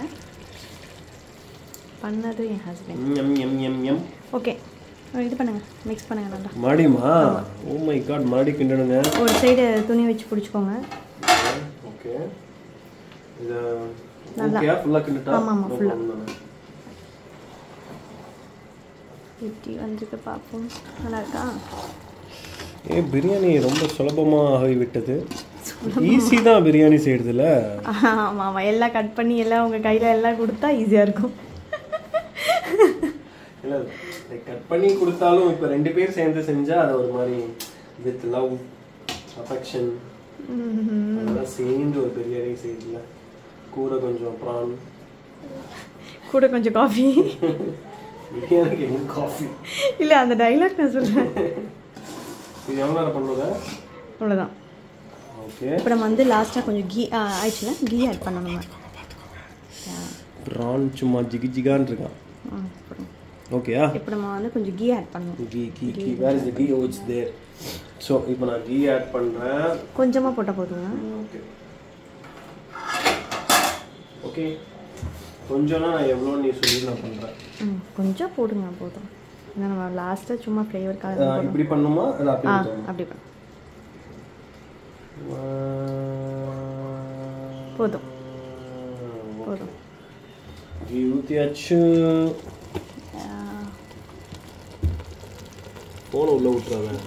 [SPEAKER 2] பண்ணது என் ஹஸ்பண்ட்
[SPEAKER 1] எம் எம் எம் எம்
[SPEAKER 2] ஓகே இது பண்ணுங்க மிக்ஸ் பண்ணுங்க நல்லா
[SPEAKER 1] மறுபடியுமா ஓ மை காட் மறுபடி கிண்டணுங்க
[SPEAKER 2] ஒரு சைடு துணி வச்சு பிடிச்சிக்கோங்க
[SPEAKER 1] ஓகே இது ஓகே ஃபுல்லாக கிண்டுட்டா
[SPEAKER 2] ஆமா, ஆமா,
[SPEAKER 1] No
[SPEAKER 2] full ஆ.
[SPEAKER 1] problem தானே.
[SPEAKER 2] எப்படி வந்திருக்கு பார்ப்போம் நல்லா இருக்கா
[SPEAKER 1] ஏ பிரியாணி ரொம்ப சுலபமாக ஆகிவிட்டது ஈஸி தான் பிரியாணி செய்யறதுல
[SPEAKER 2] ஆமாம் ஆமாம் எல்லாம் கட் பண்ணி எல்லாம் உங்கள் கையில் எல்லாம் கொடுத்தா ஈஸியாக இருக்கும்
[SPEAKER 1] இல்லை கட் பண்ணி கொடுத்தாலும் இப்போ ரெண்டு பேர் சேர்ந்து செஞ்சா அது ஒரு மாதிரி வித் லவ் அஃபெக்ஷன் அதெல்லாம் சேர்ந்து ஒரு பிரியாணி செய்யல கூட கொஞ்சம் ப்ரான்
[SPEAKER 2] கூட கொஞ்சம் காஃபி
[SPEAKER 1] பிரியாணிக்கு எங்க காஃபி
[SPEAKER 2] இல்லை அந்த டைலாக் நான் சொல்கிறேன்
[SPEAKER 1] இது எவ்வளோ நேரம் பண்ணுவத
[SPEAKER 2] அவ்வளோதான்
[SPEAKER 1] ஓ ஓகே
[SPEAKER 2] இப்போ நம்ம வந்து லாஸ்ட்டாக கொஞ்சம் கீ ஆயிடுச்சுன்னா கீ ஆட் பண்ணணும் நம்ம
[SPEAKER 1] ப்ரான் சும்மா ஜிகி ஜிகான்னு இருக்கான்
[SPEAKER 2] ஆ, அப்புறம்
[SPEAKER 1] ஓகேயா
[SPEAKER 2] இப்போ நம்ம வந்து கொஞ்சம் கீ ஆட் பண்ணணும்
[SPEAKER 1] ghee ghee ghee where is the ghee oh it's there so இப்போ நான் கீ ஆட் பண்ணுறேன்
[SPEAKER 2] கொஞ்சமாக போட்டால் போதுங்க
[SPEAKER 1] ஓகே ஓகே கொஞ்சம்னா நான் எவ்வளோ நீ சொல்லி நான் பண்ணுறேன்
[SPEAKER 2] ம் கொஞ்சம் போடுங்க போதும் ஏன்னா நம்ம லாஸ்ட்டாக சும்மா ஃப்ளேவருக்காக
[SPEAKER 1] இப்படி பண்ணுமா இல்லை
[SPEAKER 2] ஆ
[SPEAKER 1] அப்படி ஊத்தணுமா?
[SPEAKER 2] அப்படி பண்ணு
[SPEAKER 1] ஆ,
[SPEAKER 2] போதும் போதும்
[SPEAKER 1] கீ ஊற்றியாச்சு ஃபோனை உள்ள விட்டுறாங்க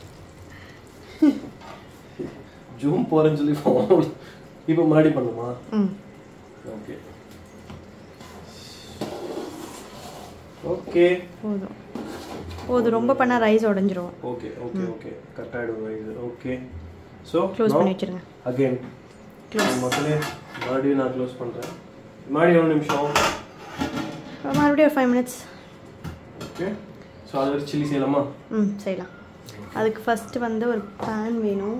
[SPEAKER 1] ஜூம் போகிறேன்னு சொல்லி ஃபோன் இப்போ மறுபடி பண்ணுமா
[SPEAKER 2] ம்
[SPEAKER 1] ஓகே ஓகே
[SPEAKER 2] போதும் போதும் ரொம்ப பண்ணால் ரைஸ் உடஞ்சிரும்
[SPEAKER 1] ஓகே ஓகே ஓகே கட் ஆகிடும் இது ஓகே ஸோ
[SPEAKER 2] க்ளோஸ் பண்ணி வச்சிருங்க
[SPEAKER 1] அகெயின் மக்களே மறுபடியும் நான் க்ளோஸ் பண்ணுறேன் மறுபடியும் எவ்வளோ நிமிஷம்
[SPEAKER 2] அப்புறம் மறுபடியும் ஒரு ஃபைவ் மினிட்ஸ்
[SPEAKER 1] ஓகே ஸோ அது வரை சில்லி செய்யலாமா
[SPEAKER 2] ம் செய்யலாம் அதுக்கு ஃபஸ்ட்டு வந்து ஒரு பேன் வேணும்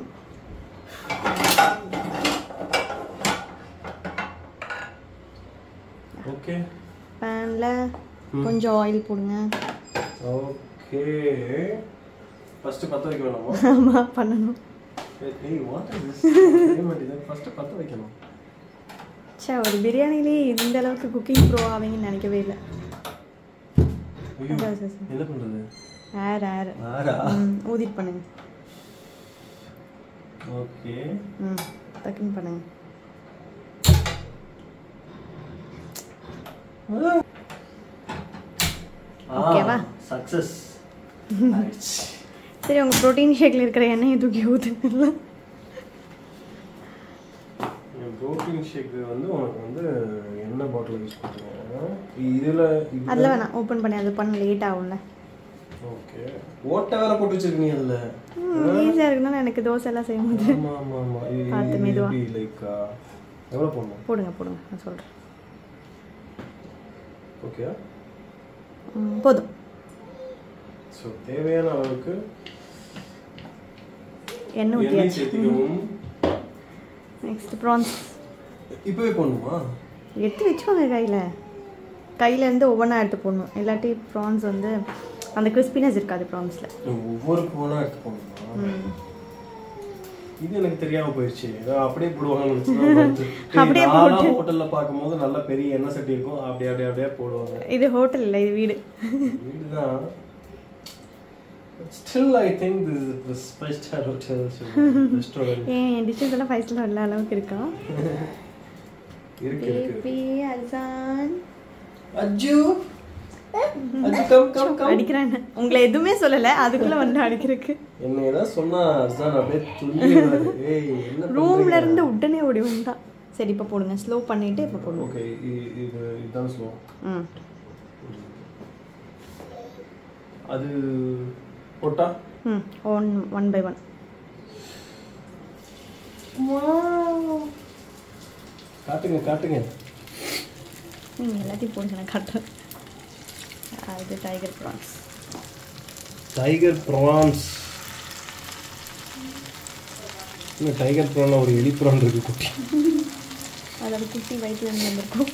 [SPEAKER 1] ஓகே
[SPEAKER 2] பேனில் கொஞ்சம் ஆயில் போடுங்க
[SPEAKER 1] ஓகே ஃபஸ்ட்டு பற்ற வைக்க வேணாமா
[SPEAKER 2] ஆமாம் பண்ணணும்
[SPEAKER 1] ஏய் வாட் இஸ் திஸ் ஃபஸ்ட்டு பற்ற வைக்கணும்
[SPEAKER 2] சே ஒரு பிரியாணிலே இந்த அளவுக்கு குக்கிங் ப்ரோ ஆவீங்கன்னு நினைக்கவே இல்லை
[SPEAKER 1] ஐயோ
[SPEAKER 2] அதான் சார்
[SPEAKER 1] என்ன பண்ணுறது
[SPEAKER 2] ஏர் ஏர்
[SPEAKER 1] வேறா
[SPEAKER 2] ம் ஊதிட் பண்ணுங்க
[SPEAKER 1] ஓகே
[SPEAKER 2] ம் டக்குன்னு பண்ணுங்க ஓகேவா?
[SPEAKER 1] சக்ஸஸ்
[SPEAKER 2] சரி உங்கள் ப்ரோட்டீன் ஷேக்கில் இருக்கிற எண்ணெயை தூக்கி ஊற்றுங்களா
[SPEAKER 1] என் ப்ரோட்டீன் ஷேக் வந்து உனக்கு வந்து என்ன பாட்டில் யூஸ் பண்ணுறேன் இதில்
[SPEAKER 2] அதில் வேணாம் ஓப்பன் பண்ணி அது பண்ண லேட் ஆகும்ல
[SPEAKER 1] ஓகே ஓட்டை வேற போட்டு வச்சிருக்கீங்க அதில்
[SPEAKER 2] ஈஸியாக இருக்குன்னா எனக்கு தோசை எல்லாம் செய்யும் போது
[SPEAKER 1] ஆமா ஆமா ஆமா இது
[SPEAKER 2] பார்த்து மெதுவா.
[SPEAKER 1] லைக் எவ்வளோ போடணும்
[SPEAKER 2] போடுங்க போடுங்க நான் சொல்கிறேன்
[SPEAKER 1] ஓகே
[SPEAKER 2] போதும்
[SPEAKER 1] ஸோ தேவையான அளவுக்கு
[SPEAKER 2] எண்ணெய்
[SPEAKER 1] எண்ணெய்
[SPEAKER 2] ஊற்றியாச்சு
[SPEAKER 1] சேர்த்துக்கவும்
[SPEAKER 2] நெக்ஸ்ட் ப்ரான்ஸ்
[SPEAKER 1] இப்போவே போடணுமா
[SPEAKER 2] எடுத்து வச்சுக்கோங்க கையில் கையிலேருந்து ஒவ்வொன்றா எடுத்து போடணும் இல்லாட்டி ப்ரான்ஸ் வந்து அந்த கிறிஸ்பினஸ் இருக்காது ப்ரான்ஸில்
[SPEAKER 1] ஒவ்வொரு போனா எடுத்து போடணுமா இது எனக்கு தெரியாம போயிடுச்சு ஏதோ அப்படியே போடுவாங்க
[SPEAKER 2] அப்படியே
[SPEAKER 1] ஹோட்டல்ல பார்க்கும்போது நல்ல பெரிய எண்ணெய் சட்டி இருக்கும் அப்படியே அப்படியே அப்படியே போடுவாங்க
[SPEAKER 2] இது ஹோட்டல் இல்லை இது வீடு
[SPEAKER 1] இதுதான் still I think this is five star hotel restaurant
[SPEAKER 2] ஏன் என் டிஷ்ஷஸ் எல்லாம் ஃபைவ் ஸ்டார் எல்லா அளவுக்கு இருக்கா
[SPEAKER 1] இருக்கு இருக்கு
[SPEAKER 2] பேபி அல்சான்
[SPEAKER 1] Aju Aju come come come
[SPEAKER 2] அடிக்கிறாங்க உங்களை எதுவுமே சொல்லலை அதுக்குள்ளே வந்து அடிக்கிறதுக்கு
[SPEAKER 1] என்ன ஏதாவது சொன்னா அர்ஜான் அப்படியே துள்ளிடுவாரு ஏய் என்ன
[SPEAKER 2] ரூம்ல இருந்து உடனே ஓடி வந்தான் சரி இப்போ போடுங்க ஸ்லோ பண்ணிட்டு இப்போ போடுங்க
[SPEAKER 1] ஓகே இது இதுதான் ஸ்லோ
[SPEAKER 2] ம்
[SPEAKER 1] அது போட்டா
[SPEAKER 2] ம் ஒன் ஒன் பை ஒன்
[SPEAKER 1] காட்டுங்க காட்டுங்க
[SPEAKER 2] நீங்கள் எல்லாத்தையும் போடுங்க நான் காட்டுறேன் ஆ, இது டைகர் ப்ரான்ஸ்
[SPEAKER 1] டைகர் ப்ரான்ஸ் இன்னும் டைகர் ப்ரான் ஒரு எலி ப்ரான் இருக்கு குட்டி
[SPEAKER 2] அதோட குட்டி வயிற்றுல இருந்து வந்திருக்கும்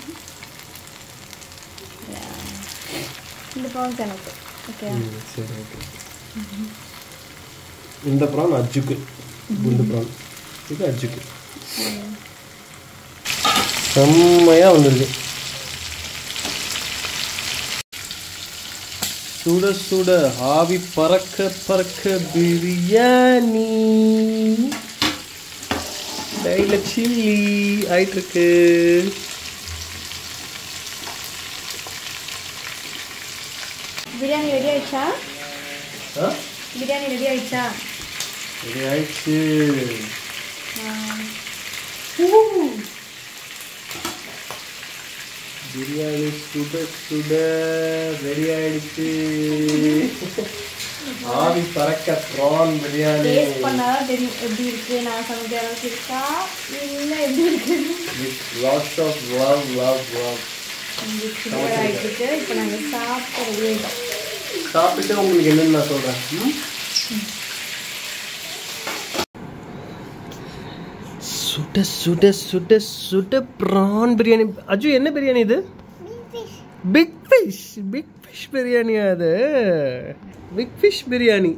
[SPEAKER 2] Yeah. இந்த ப்ரான்ஸ் எனக்கு ஓகே
[SPEAKER 1] ம், சரி ஓகே இந்த ப்ரான் அஜுக்கு குண்டு ப்ரான் இது அஜுக்கு செம்மையா வந்திருக்கு சுட சுட ஆவி பறக்க பறக்க பிரியாணி டைல சில்லி ஆயிட்டு இருக்கு
[SPEAKER 2] பிரியாணி ரெடி ஆயிடுச்சா
[SPEAKER 1] ஆ
[SPEAKER 2] பிரியாணி ரெடி ஆயிடுச்சா
[SPEAKER 1] ரெடி ஆயிடுச்சு பிரியாணி சுட சுட ரெடி ஆயிடுச்சு ஆவி பறக்க ப்ரான் பிரியாணி
[SPEAKER 2] டேஸ்ட் பண்ணாதான் தெரியும் எப்படி இருக்கு நான் சமைக்கிற அளவுக்கு இருக்கா இல்லை எப்படி இருக்கு
[SPEAKER 1] with lots of love love love
[SPEAKER 2] super ஆயிட்டு இருக்கு இப்போ நாங்கள் சாப்பிட்டு ரெடி ஆயிட்டோம்
[SPEAKER 1] சாப்பிட்டு உங்களுக்கு என்னன்னு நான் சொல்றேன் ம்? சுட சுட சுட சுட ப்ரான் பிரியாணி அஜு என்ன பிரியாணி இது பிக் ஃபிஷ் பிக் ஃபிஷ் பிரியாணியா அது பிக் ஃபிஷ் பிரியாணி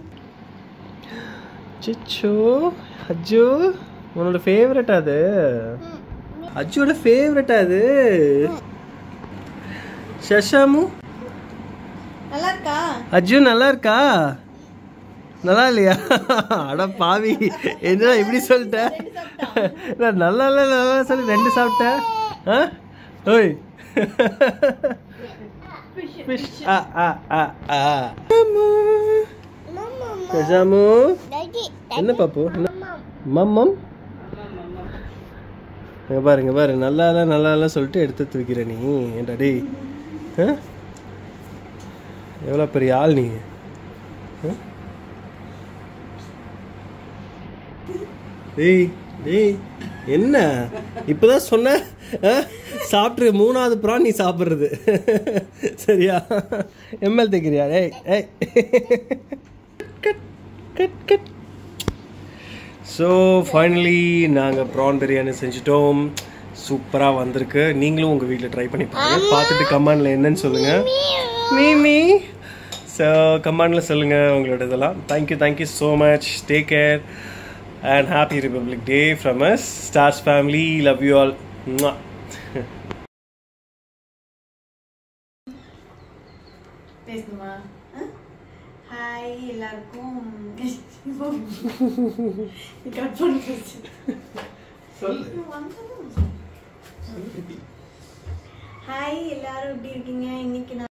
[SPEAKER 1] சிச்சோ அஜு உன்னோட ஃபேவரட் அது அஜுவோட ஃபேவரட் அது சஷாமு
[SPEAKER 2] நல்லா இருக்கா
[SPEAKER 1] அஜு நல்லா இருக்கா நல்லா இல்லையா அட பாவி என்னடா இப்படி சொல்லிட்ட நான் நல்லா இல்லை நல்லா சொல்லி ரெண்டு சாப்பிட்டேன் ஆ ஓய் Fish. ஆ ஆ ஆ ஆ கஜாமு என்ன பாப்பு என்ன மம்மம் இங்க பாருங்க பாரு நல்லா இல்லை நல்லா இல்லை சொல்லிட்டு எடுத்து தூக்கிற நீ ஏன்டா டேய் ஆ எவ்வளோ பெரிய ஆள் நீ ஆ? டேய் டேய் என்ன இப்போதான் சொன்ன ஆ? சாப்பிட்ரு மூணாவது ப்ரான் நீ சாப்பிட்றது சரியா எம்எல் தைக்கிறியா ஏய் ஏய் cut cut cut so finally நாங்கள் ப்ரான் பிரியாணி செஞ்சிட்டோம் சூப்பராக வந்திருக்கு நீங்களும் உங்கள் வீட்டில் ட்ரை பண்ணி பாருங்க பார்த்துட்டு கமெண்டில் என்னன்னு சொல்லுங்கள் மீமி ஸோ கமெண்டில் சொல்லுங்கள் உங்களோட இதெல்லாம் thank you thank you so much take care and happy republic Day from us stars family love you all
[SPEAKER 2] பேசணுமா ஹாய் எல்லாருக்கும் கட் பண்ணி ஹாய் எல்லாரும் எப்படி இருக்கீங்க இன்னைக்கு நான்